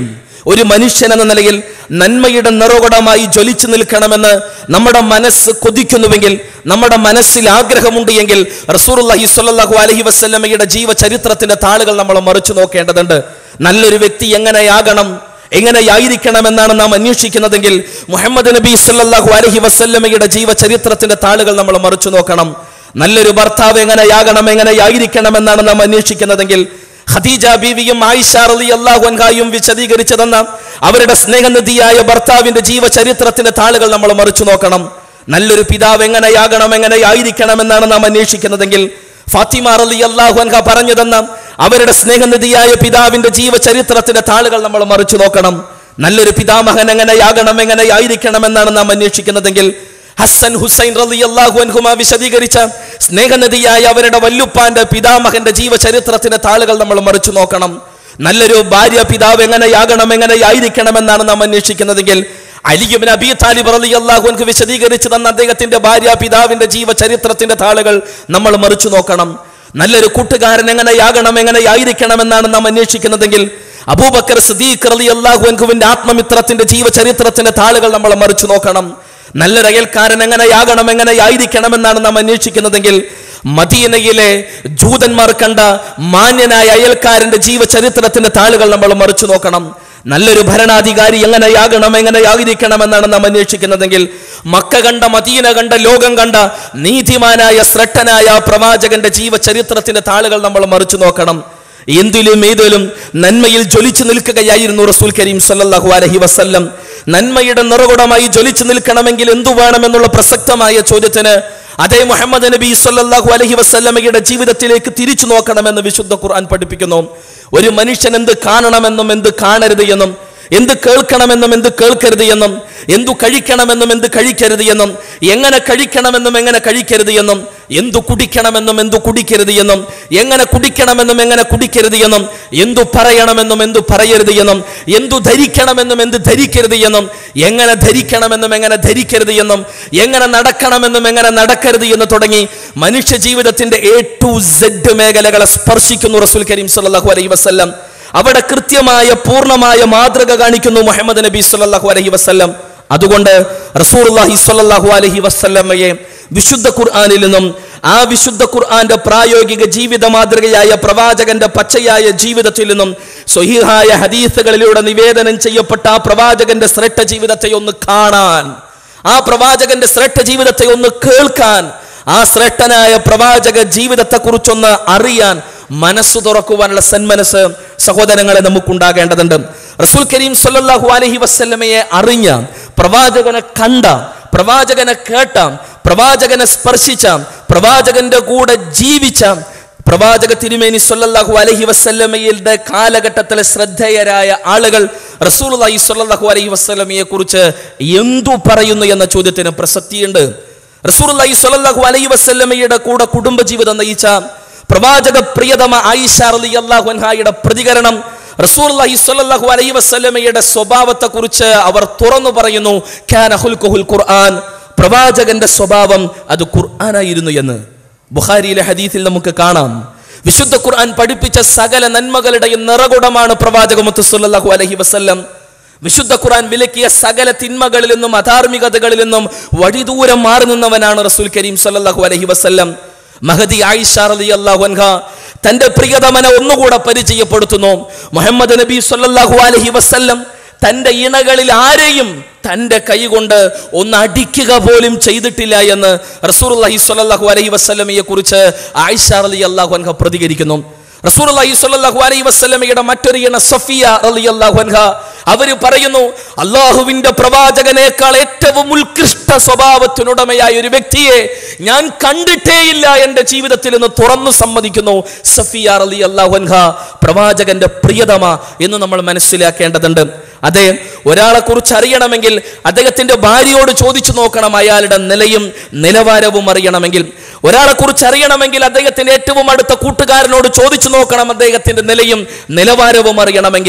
ഒരു മനുഷ്യൻ എന്ന നിലയിൽ നന്മയുടെ നിറകുടമായി ജ്വലിച്ചു നിൽക്കണമെന്ന് നമ്മുടെ മനസ്സ് കൊതിക്കുന്നുവെങ്കിൽ നമ്മുടെ മനസ്സിൽ ആഗ്രഹമുണ്ട് എങ്കിൽ റസൂർഹി സ്വല്ലല്ലാഹു അലഹി വസ്ല്ലമയുടെ ജീവചരിത്രത്തിന്റെ താളുകൾ നമ്മൾ മറിച്ചു നോക്കേണ്ടതുണ്ട് നല്ലൊരു വ്യക്തി എങ്ങനെയാകണം എങ്ങനെയായിരിക്കണമെന്നാണ് നാം അന്വേഷിക്കുന്നതെങ്കിൽ മുഹമ്മദ് നബി സല്ലല്ലാഹു അലൈഹി വസല്ലമയുടെ ജീവചരിത്രത്തിന്റെ താളുകൾ നമ്മൾ മറിച്ചു നോക്കണം നല്ലൊരു ഭർത്താവ് എങ്ങനെയാകണം എങ്ങനെയായിരിക്കണമെന്നാണ് നാം അന്വേഷിക്കുന്നതെങ്കിൽ ഖദീജ ബീവിയും ആയിഷ റളിയല്ലാഹു അൻഹായും വിശദീകരിച്ചു തന്ന അവരുടെ സ്നേഹനിധിയായ ഭർത്താവിന്റെ ജീവചരിത്രത്തിന്റെ താളുകൾ നമ്മൾ മറിച്ചു നോക്കണം നല്ലൊരു പിതാവ് എങ്ങനെയാകണം എങ്ങനെയായിരിക്കണമെന്നാണ് നാം അന്വേഷിക്കുന്നതെങ്കിൽ ഫാത്തിമ റലി അള്ളാഹു അൻഹ പറഞ്ഞു തന്ന അവരുടെ സ്നേഹനിധിയായ പിതാവിന്റെ ജീവചരിത്രത്തിന്റെ താളുകൾ നമ്മൾ മറിച്ചു നോക്കണം നല്ലൊരു പിതാമഹൻ എങ്ങനെയാകണം എങ്ങനെയായിരിക്കണമെന്നാണ് നാം അന്വേഷിക്കുന്നതെങ്കിൽ ഹസൻ ഹുസൈൻ റലി അള്ളാഹു അൻഹുമ വിശദീകരിച്ച സ്നേഹനിധിയായ അവരുടെ വല്ലുപ്പാന്റെ പിതാമഹന്റെ ജീവചരിത്രത്തിന്റെ താളുകൾ നമ്മൾ മറിച്ചു നോക്കണം നല്ലൊരു ഭാര്യ പിതാവ് എങ്ങനെയാകണം എങ്ങനെയായിരിക്കണമെന്നാണ് നാം അന്വേഷിക്കുന്നതെങ്കിൽ അലിയുബിൻ അബി താലിബ് റലി അള്ളാഹുൻക്ക് വിശദീകരിച്ചു തന്ന അദ്ദേഹത്തിന്റെ ഭാര്യ പിതാവിന്റെ ജീവചരിത്രത്തിന്റെ താളുകൾ നമ്മൾ മറിച്ചു നോക്കണം നല്ലൊരു കൂട്ടുകാരൻ എങ്ങനെയാകണം എങ്ങനെയായിരിക്കണമെന്നാണ് നാം അന്വേഷിക്കുന്നതെങ്കിൽ അബൂബക്കർ സദീഖ് റലി അള്ളാഹുൻഖുവിന്റെ ആത്മമിത്രത്തിന്റെ ജീവചരിത്രത്തിന്റെ താളുകൾ നമ്മൾ മറിച്ചു നോക്കണം നല്ലൊരു അയൽക്കാരൻ എങ്ങനെയാകണം എങ്ങനെയായിരിക്കണമെന്നാണ് നാം അന്വേഷിക്കുന്നതെങ്കിൽ മദീനയിലെ ജൂതന്മാർ കണ്ട മാന്യനായ അയൽക്കാരന്റെ ജീവചരിത്രത്തിന്റെ താളുകൾ നമ്മൾ മറിച്ചു നോക്കണം നല്ലൊരു ഭരണാധികാരി എങ്ങനെയാകണം എങ്ങനെയായിരിക്കണമെന്നാണ് നാം അന്വേഷിക്കുന്നതെങ്കിൽ മക്ക കണ്ട മദീന കണ്ട ലോകം കണ്ട നീതിമാനായ ശ്രദ്ധനായ പ്രവാചകന്റെ ജീവചരിത്രത്തിന്റെ താളുകൾ നമ്മൾ മറിച്ചു നോക്കണം എന്തിലും ഏതിലും നന്മയിൽ ജ്വലിച്ചു നിൽക്കുകയായിരുന്നു റസൂൽ കരീം സല്ലല്ലാഹു അലൈഹി വസല്ലം നന്മയുടെ നിറകുടമായി ജ്വലിച്ചു നിൽക്കണമെങ്കിൽ എന്തു വേണമെന്നുള്ള പ്രസക്തമായ ചോദ്യത്തിന് അതേ മുഹമ്മദ് നബി സല്ലല്ലാഹു അലൈഹി വസല്ലമയുടെ ജീവിതത്തിലേക്ക് തിരിച്ചു നോക്കണമെന്ന് വിശുദ്ധ ഖുർആൻ പഠിപ്പിക്കുന്നു ഒരു മനുഷ്യൻ എന്ത് കാണണമെന്നും എന്ത് കാണരുത് എന്നും എന്ത് കേൾക്കണമെന്നും എന്ത് കേൾക്കരുത് എന്നും എന്തു കഴിക്കണമെന്നും എന്ത് കഴിക്കരുത് എന്നും എങ്ങനെ കഴിക്കണമെന്നും എങ്ങനെ കഴിക്കരുത് എന്നും എന്തു കുടിക്കണമെന്നും എന്തു കുടിക്കരുത് എന്നും എങ്ങനെ കുടിക്കണമെന്നും എങ്ങനെ കുടിക്കരുത് എന്നും എന്തു പറയണമെന്നും എന്തു പറയരുത് എന്നും എന്തു ധരിക്കണമെന്നും എന്ത് ധരിക്കരുത് എന്നും എങ്ങനെ ധരിക്കണമെന്നും എങ്ങനെ ധരിക്കരുത് എന്നും എങ്ങനെ നടക്കണമെന്നും എങ്ങനെ നടക്കരുത് എന്ന് തുടങ്ങി മനുഷ്യ ജീവിതത്തിന്റെ എ ടു സെഡ് മേഖലകളെ സ്പർശിക്കുന്നു റസൂൽ കരീം സല്ലല്ലാഹു അലൈഹി വസല്ലം അവിടെ കൃത്യമായ പൂർണ്ണമായ മാതൃക കാണിക്കുന്നു മുഹമ്മദ് നബി സല്ലല്ലാഹു അലൈഹി വസല്ലം അതുകൊണ്ട് റസൂലുള്ളാഹി സ്വല്ലല്ലാഹു അലൈഹി വസല്ലമയെ വിശുദ്ധ ഖുർആനിൽ നിന്നും ആ വിശുദ്ധ ഖുർആന്റെ പ്രായോഗിക ജീവിത മാതൃകയായ പ്രവാചകന്റെ പച്ചയായ ജീവിതത്തിൽ നിന്നും സ്വഹീഹായ ഹദീസുകളിലൂടെ നിവേദനം ചെയ്യപ്പെട്ട ആ പ്രവാചകന്റെ ശ്രേഷ്ഠ ജീവിതത്തെ ഒന്ന് കാണാൻ ആ പ്രവാചകന്റെ ശ്രേഷ്ഠ ജീവിതത്തെ ഒന്ന് കേൾക്കാൻ ആ ശ്രേഷ്ഠനായ പ്രവാചക ജീവിതത്തെ കുറിച്ചൊന്ന് അറിയാൻ മനസ്സ് തുറക്കുവാനുള്ള സന്മനസ് സഹോദരങ്ങളെ നമുക്കുണ്ടാകേണ്ടതുണ്ട് റസൂൽ കരീം സല്ലല്ലാഹു അലൈഹി വസല്ലമയെ അറിഞ്ഞ പ്രവാചകനെ കണ്ട പ്രവാചകനെ കേട്ട പ്രവാചകനെ സ്പർശിച്ച പ്രവാചകന്റെ കൂടെ ജീവിച്ച പ്രവാചക തിരുമേനി സല്ലല്ലാഹു അലൈഹി വസല്ലമയുടെ കാലഘട്ടത്തിലെ ശ്രദ്ധേയരായ ആളുകൾ റസൂലുള്ളാഹി സ്വല്ലല്ലാഹു അലൈഹി വസല്ലമയെ കുറിച്ച് എന്തു പറയുന്നു എന്ന ചോദ്യത്തിന് പ്രസക്തിയുണ്ട് റസൂലുള്ളാഹി സ്വല്ലല്ലാഹു അലൈഹി വസല്ലമയുടെ കൂടെ കുടുംബജീവിതം നയിച്ച പ്രവാചക പ്രിയതമ ആയിഷ റളിയല്ലാഹു അൻഹായുടെ പ്രതികരണം റസൂലുള്ളാഹി സ്വല്ലല്ലാഹു അലൈഹി വസല്ലമയുടെ സ്വഭാവത്തെ കുറിച്ച് അവർ തുറന്നു പറയുന്നു കാന ഖുൽഖുൽ ഖുർആൻ പ്രവാചകന്റെ സ്വഭാവം അത് ഖുർആനായിരുന്നു എന്ന് ബുഖാരിയിലെ ഹദീസിൽ നമുക്ക് കാണാം വിശുദ്ധ ഖുർആൻ പഠിപ്പിച്ച സകല നന്മകളുടെയും നിറകുടമാണ് പ്രവാചക മുത്തു സല്ലല്ലാഹു അലൈഹി വസല്ലം വിശുദ്ധ ഖുർആൻ വിലക്കിയ സകല തിന്മകളിൽ നിന്നും അധാർമികതകളിൽ നിന്നും വഴിദൂരം മാറി നിന്നവനാണ് റസൂൽ കരീം സല്ലല്ലാഹു അലൈഹി വസല്ലം മഹദി ആയിഷ റളിയല്ലാഹു അൻഹ തന്റെ പ്രിയതമനെ ഒന്നുകൂടെ പരിചയപ്പെടുത്തുന്നു മുഹമ്മദ് നബി സല്ലല്ലാഹു അലൈഹി വസല്ലം തന്റെ ഇണകളിൽ ആരെയും തന്റെ കൈകൊണ്ട് ഒന്ന് അടിക്കുക പോലും ചെയ്തിട്ടില്ല എന്ന് റസൂലുള്ളാഹി സ്വല്ലല്ലാഹു അലൈഹി വസല്ലമയെ കുറിച്ച് ആയിഷ റളിയല്ലാഹു അൻഹ പ്രതികരിക്കുന്നു റസൂലുള്ളാഹി സ്വല്ലല്ലാഹു അലൈഹി വസല്ലമയുടെ മറ്റൊരു ഇണ സഫിയ റളിയല്ലാഹു അൻഹ അവര് പറയുന്നു അള്ളാഹുവിന്റെ പ്രവാചകനേക്കാൾ ഏറ്റവും ഉത്കൃഷ്ട സ്വഭാവത്തിനുടമയായ ഒരു വ്യക്തിയെ ഞാൻ കണ്ടിട്ടേയില്ല എൻ്റെ ജീവിതത്തിൽ എന്ന് തുറന്നു സമ്മതിക്കുന്നു സഫിയ റലി അൻഹ പ്രവാചകന്റെ പ്രിയതമ എന്ന് നമ്മൾ മനസ്സിലാക്കേണ്ടതുണ്ട് അതെ ഒരാളെ കുറിച്ച് അറിയണമെങ്കിൽ അദ്ദേഹത്തിന്റെ ഭാര്യയോട് ചോദിച്ചു നോക്കണം അയാളുടെ നിലയും നിലവാരവും അറിയണമെങ്കിൽ ഒരാളെ കുറിച്ച് അറിയണമെങ്കിൽ അദ്ദേഹത്തിന്റെ ഏറ്റവും അടുത്ത കൂട്ടുകാരനോട് ചോദിച്ചു നോക്കണം അദ്ദേഹത്തിന്റെ നിലയും നിലവാരവും അറിയണമെങ്കിൽ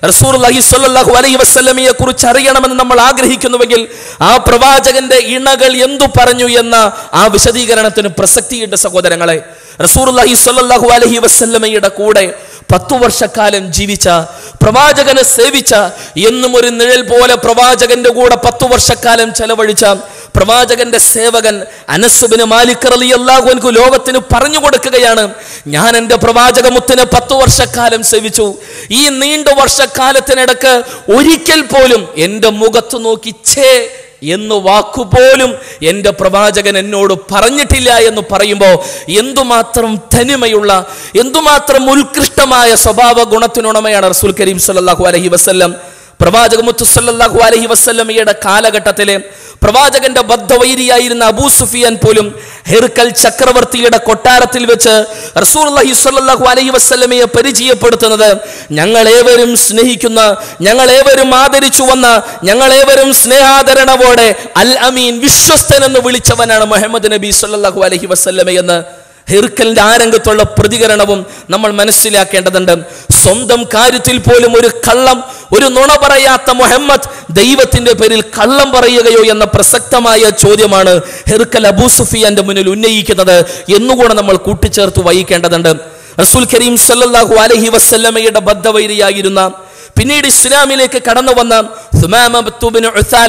റസൂലുള്ളാഹി സ്വല്ലല്ലാഹു അലൈഹി വസല്ലമയെ കുറിച്ച് അറിയണമെന്ന് നമ്മൾ ആഗ്രഹിക്കുന്നുവെങ്കിൽ ആ പ്രവാചകന്റെ ഇണകൾ എന്തു പറഞ്ഞു എന്ന ആ വിശദീകരണത്തിന് പ്രസക്തിയുണ്ട് സഹോദരങ്ങളെ റസൂലുള്ളാഹി സ്വല്ലല്ലാഹു അലൈഹി വസല്ലമയുടെ കൂടെ പത്തു വർഷക്കാലം ജീവിച്ച പ്രവാചകനെ സേവിച്ച എന്നും ഒരു നിഴൽ പോലെ പ്രവാചകന്റെ കൂടെ പത്തു വർഷക്കാലം ചെലവഴിച്ച പ്രവാചകന്റെ സേവകൻ അനസുബിന് മാലിക് റളിയല്ലാഹു അൻഹു ലോകത്തിന് പറഞ്ഞു കൊടുക്കുകയാണ് ഞാൻ എൻ്റെ പ്രവാചകമുത്തിനെ പത്തു വർഷക്കാലം സേവിച്ചു ഈ നീണ്ട വർഷക്കാലത്തിനിടക്ക് ഒരിക്കൽ പോലും എൻ്റെ മുഖത്ത് നോക്കി ഛേ എന്ന് വാക്കുപോലും എൻ്റെ പ്രവാചകൻ എന്നോട് പറഞ്ഞിട്ടില്ല എന്ന് പറയുമ്പോൾ എന്തുമാത്രം തനിമയുള്ള എന്തുമാത്രം ഉത്കൃഷ്ടമായ സ്വഭാവ ഗുണത്തിനുടമയാണ് റസൂൽ കരീം സല്ലല്ലാഹു അലൈഹി വസല്ലം പ്രവാചക മുത്തു സല്ലല്ലാഹു അലൈഹി വസല്ലമയുടെ കാലഘട്ടത്തിലെ പ്രവാചകന്റെ ബദ്ധവൈരിയായിരുന്ന അബൂ സുഫിയാൻ പോലും ഹെർക്കൽ ചക്രവർത്തിയുടെ കൊട്ടാരത്തിൽ വെച്ച് റസൂലുള്ളാഹി സ്വല്ലല്ലാഹു അലൈഹി വസല്ലമയെ പരിചയപ്പെടുത്തുന്നത് ഞങ്ങളേവരും സ്നേഹിക്കുന്ന ഞങ്ങളേവരും ആദരിച്ചു വന്ന ഞങ്ങളേവരും സ്നേഹാദരണവോടെ അൽ അമീൻ വിശ്വസ്തൻ എന്ന് വിളിച്ചവനാണ് മുഹമ്മദ് നബി സ്വല്ലല്ലാഹു അലൈഹി വസല്ലമയെന്ന് ഹിർക്കലിന്റെ ആരംഗത്തുള്ള പ്രതികരണവും നമ്മൾ മനസ്സിലാക്കേണ്ടതുണ്ട് സ്വന്തം കാര്യത്തിൽ പോലും ഒരു കള്ളം ഒരു നുണ പറയാത്ത മുഹമ്മദ് ദൈവത്തിന്റെ പേരിൽ കള്ളം പറയുകയോ എന്ന പ്രസക്തമായ ചോദ്യമാണ് ഹിർക്കൽ അബൂ സുഫിയാന്റെ മുന്നിൽ ഉന്നയിക്കുന്നത് എന്നുകൂടെ നമ്മൾ കൂട്ടിച്ചേർത്ത് വഹിക്കേണ്ടതുണ്ട് റസൂൽ കരീം സല്ലല്ലാഹു അലൈഹി വസല്ലമയുടെ ബദ്ധവൈരിയായിരുന്ന പിന്നീട് ഇസ്ലാമിലേക്ക് കടന്നു വന്ന സുമാമത്തുബിന്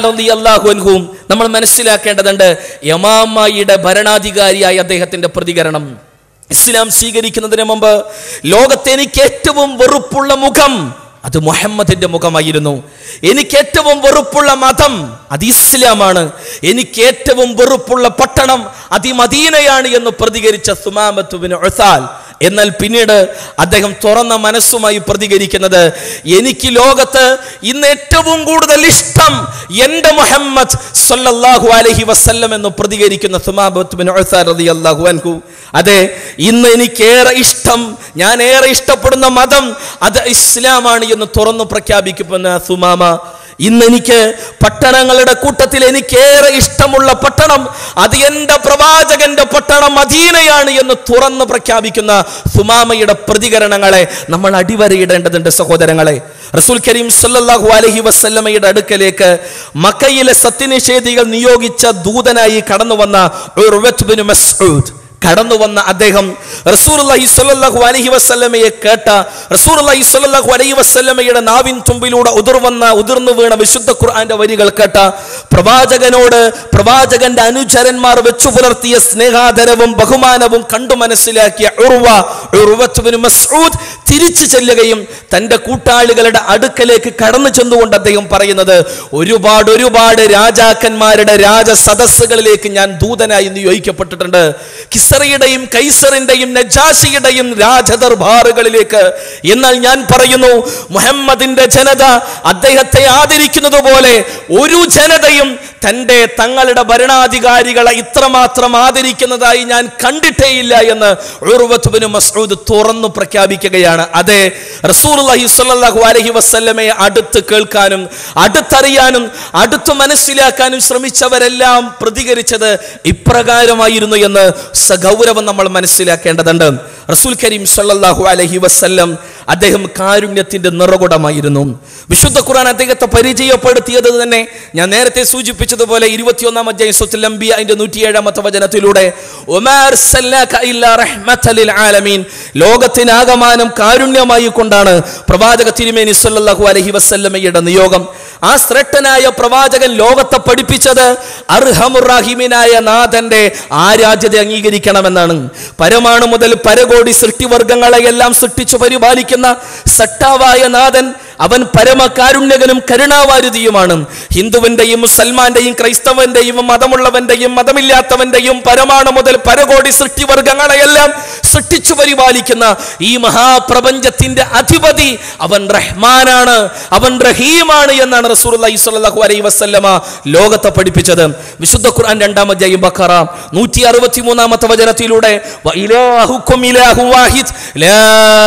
അൻഹും നമ്മൾ മനസ്സിലാക്കേണ്ടതുണ്ട് യമാമയുടെ ഭരണാധികാരിയായ അദ്ദേഹത്തിന്റെ പ്രതികരണം ഇസ്ലാം സ്വീകരിക്കുന്നതിന് മുമ്പ് ലോകത്തെ എനിക്ക് ഏറ്റവും വെറുപ്പുള്ള മുഖം അത് മുഹമ്മദിന്റെ മുഖമായിരുന്നു എനിക്ക് ഏറ്റവും വെറുപ്പുള്ള മതം അത് ഇസ്ലാമാണ് എനിക്ക് ഏറ്റവും വെറുപ്പുള്ള പട്ടണം അത് ഈ മദീനയാണ് എന്ന് പ്രതികരിച്ച സുമാമത്തുബിന് ഒസാൽ എന്നാൽ പിന്നീട് അദ്ദേഹം തുറന്ന മനസ്സുമായി പ്രതികരിക്കുന്നത് എനിക്ക് ലോകത്ത് ഇന്ന് ഏറ്റവും കൂടുതൽ ഇഷ്ടം എൻ്റെ മുഹമ്മദ് സല്ലല്ലാഹു അലൈഹി വസല്ലം എന്ന് പ്രതികരിക്കുന്ന സുമാബത്ത് ബിൻ ഉസാർ റളിയല്ലാഹു അൻഹു അതെ ഇന്ന് എനിക്കേറെ ഇഷ്ടം ഞാൻ ഏറെ ഇഷ്ടപ്പെടുന്ന മതം അത് ഇസ്ലാമാണ് എന്ന് തുറന്നു പ്രഖ്യാപിക്കുന്ന സുമാമ ഇന്ന് എനിക്ക് പട്ടണങ്ങളുടെ കൂട്ടത്തിൽ എനിക്കേറെ ഇഷ്ടമുള്ള പട്ടണം അത് എൻ്റെ പ്രവാചകന്റെ പട്ടണം മദീനയാണ് എന്ന് തുറന്ന് പ്രഖ്യാപിക്കുന്ന സുമാമയുടെ പ്രതികരണങ്ങളെ നമ്മൾ അടിവരയിടേണ്ടതുണ്ട് സഹോദരങ്ങളെ റസൂൽ കരീം സല്ലല്ലാഹു അലൈഹി വസല്ലമയുടെ അടുക്കലേക്ക് മക്കയിലെ സത്യനിഷേധികൾ നിയോഗിച്ച ദൂതനായി കടന്നു വന്ന ഉർവത്ത് ബിൻ മസ്ഊദ് കടന്നു വന്ന അദ്ദേഹം റസൂലുള്ളാഹി സ്വല്ലല്ലാഹു അലൈഹി വസല്ലമയെ കേട്ട റസൂലുള്ളാഹി സ്വല്ലല്ലാഹു അലൈഹി വസല്ലമയുടെ നാവിൻ തുമ്പിലൂടെ ഉതിർവന്ന ഉതിർന്നു വീണ വിശുദ്ധ ഖുർആന്റെ വരികൾ കേട്ട പ്രവാചകനോട് പ്രവാചകന്റെ അനുചരന്മാർ വെച്ചു പുലർത്തിയ സ്നേഹാദരവും ബഹുമാനവും കണ്ടു മനസ്സിലാക്കിയ ഉർവ ഉർവത്ത് ബിൻ മസ്ഊദ് തിരിച്ചു ചെല്ലുകയും തന്റെ കൂട്ടാളികളുടെ അടുക്കലേക്ക് കടന്നു ചെന്നുകൊണ്ട് അദ്ദേഹം പറയുന്നത് ഒരുപാട് ഒരുപാട് രാജാക്കന്മാരുടെ രാജസദസ്സുകളിലേക്ക് ഞാൻ ദൂതനായി നിയോഗിക്കപ്പെട്ടിട്ടുണ്ട് കിസറയുടെയും കൈസറിന്റെയും നജാഷിയുടെയും രാജദർബാറുകളിലേക്ക് എന്നാൽ ഞാൻ പറയുന്നു മുഹമ്മദിന്റെ ജനത അദ്ദേഹത്തെ ആദരിക്കുന്നത് പോലെ ഒരു ജനതയും തൻ്റെ തങ്ങളുടെ ഭരണാധികാരികളെ ഇത്രമാത്രം ആദരിക്കുന്നതായി ഞാൻ കണ്ടിട്ടേയില്ല എന്ന് ഉർവത്ത് ബിൻ മസ്ഊദ് തുറന്നു പ്രഖ്യാപിക്കുകയാണ് അതെ റസൂലുള്ളാഹി സ്വല്ലല്ലാഹു അലൈഹി വസല്ലമയെ അടുത്ത് കേൾക്കാനും അടുത്തറിയാനും അടുത്ത് മനസ്സിലാക്കാനും ശ്രമിച്ചവരെല്ലാം പ്രതികരിച്ചത് ഇപ്രകാരമായിരുന്നു എന്ന് സഗൗരവം നമ്മൾ മനസ്സിലാക്കേണ്ടതുണ്ട് റസൂൽ കരീം സല്ലല്ലാഹു അലൈഹി വസല്ലം അദ്ദേഹം കാരുണ്യത്തിന്റെ നിറകുടമായിരുന്നു വിശുദ്ധ ഖുർആൻ അദ്ദേഹത്തെ പരിചയപ്പെടുത്തിയത് തന്നെ ഞാൻ നേരത്തെ സൂചിപ്പിച്ചതുപോലെ ഇരുപത്തിയൊന്നാം അധ്യായം സുത്തുൽ അംബിയ അതിന്റെ നൂറ്റിയേഴാമത്തെ വചനത്തിലൂടെ "വമാ അർസൽനാക ഇല്ലാ റഹ്മത്തൻ ലിൽ ആലമീൻ." ലോകത്തിനാകമാനം കാരുണ്യമായി കൊണ്ടാണ് പ്രവാചക തിരുമേനി സല്ലല്ലാഹു അലൈഹി വസല്ലമയുടെ നിയോഗം ആ ശ്രേഷ്ഠനായ പ്രവാചകൻ ലോകത്തെ പഠിപ്പിച്ചത് അർഹമുറാഹിമിനായ നാഥന്റെ ആരാധ്യത അംഗീകരിക്കണമെന്നാണ് പരമാണു മുതൽ പരകോടി സൃഷ്ടിവർഗങ്ങളെയെല്ലാം സൃഷ്ടിച്ചു പരിപാലിക്കുന്ന സട്ടാവായ നാഥൻ അവൻ പരമകാരുണ്യകനും കരുണാവാരുതിയുമാണ് ഹിന്ദുവിന്റെയും മുസൽമാന്റെയും ക്രൈസ്തവന്റെയും മതമുള്ളവന്റെയും മതമില്ലാത്തവന്റെയും പരമാണു മുതൽ പരകോടി സൃഷ്ടിവർഗങ്ങളെയെല്ലാം സൃഷ്ടിച്ചു പരിപാലിക്കുന്ന ഈ മഹാപ്രപഞ്ചത്തിന്റെ അധിപതി അവൻ റഹ്മാനാണ് അവൻ റഹീമാണ് എന്നാണ് റസൂലുള്ളാഹി സ്വല്ലല്ലാഹു അലൈഹി വസല്ലമ ലോകത്തെ പഠിപ്പിച്ചത് വിശുദ്ധ ഖുർആൻ രണ്ടാം അധ്യായം ബഖറ നൂറ്റി അറുപത്തി മൂന്നാമത്തെ വചനത്തിലൂടെ "വ ഇലാഹുക്കും ഇലാഹു വാഹിദ് ലാ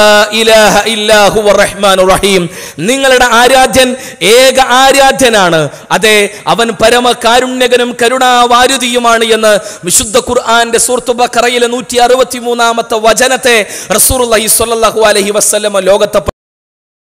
ഇലാഹ ഇല്ലാ ഹുവ റഹ്മാനുർ റഹീം നിങ്ങളുടെ ആരാധ്യൻ ഏക ആരാധ്യനാണ് അതെ അവൻ പരമകാരുണ്യകനും കരുണാവാരുതിയുമാണ് എന്ന് വിശുദ്ധ ഖുർആന്റെ സൂറത്ത് ബഖറയിലെ നൂറ്റി അറുപത്തി മൂന്നാമത്തെ വചനത്തെ റസൂലുള്ളാഹി സ്വല്ലല്ലാഹു അലൈഹി വസല്ലമ ലോകത്തെ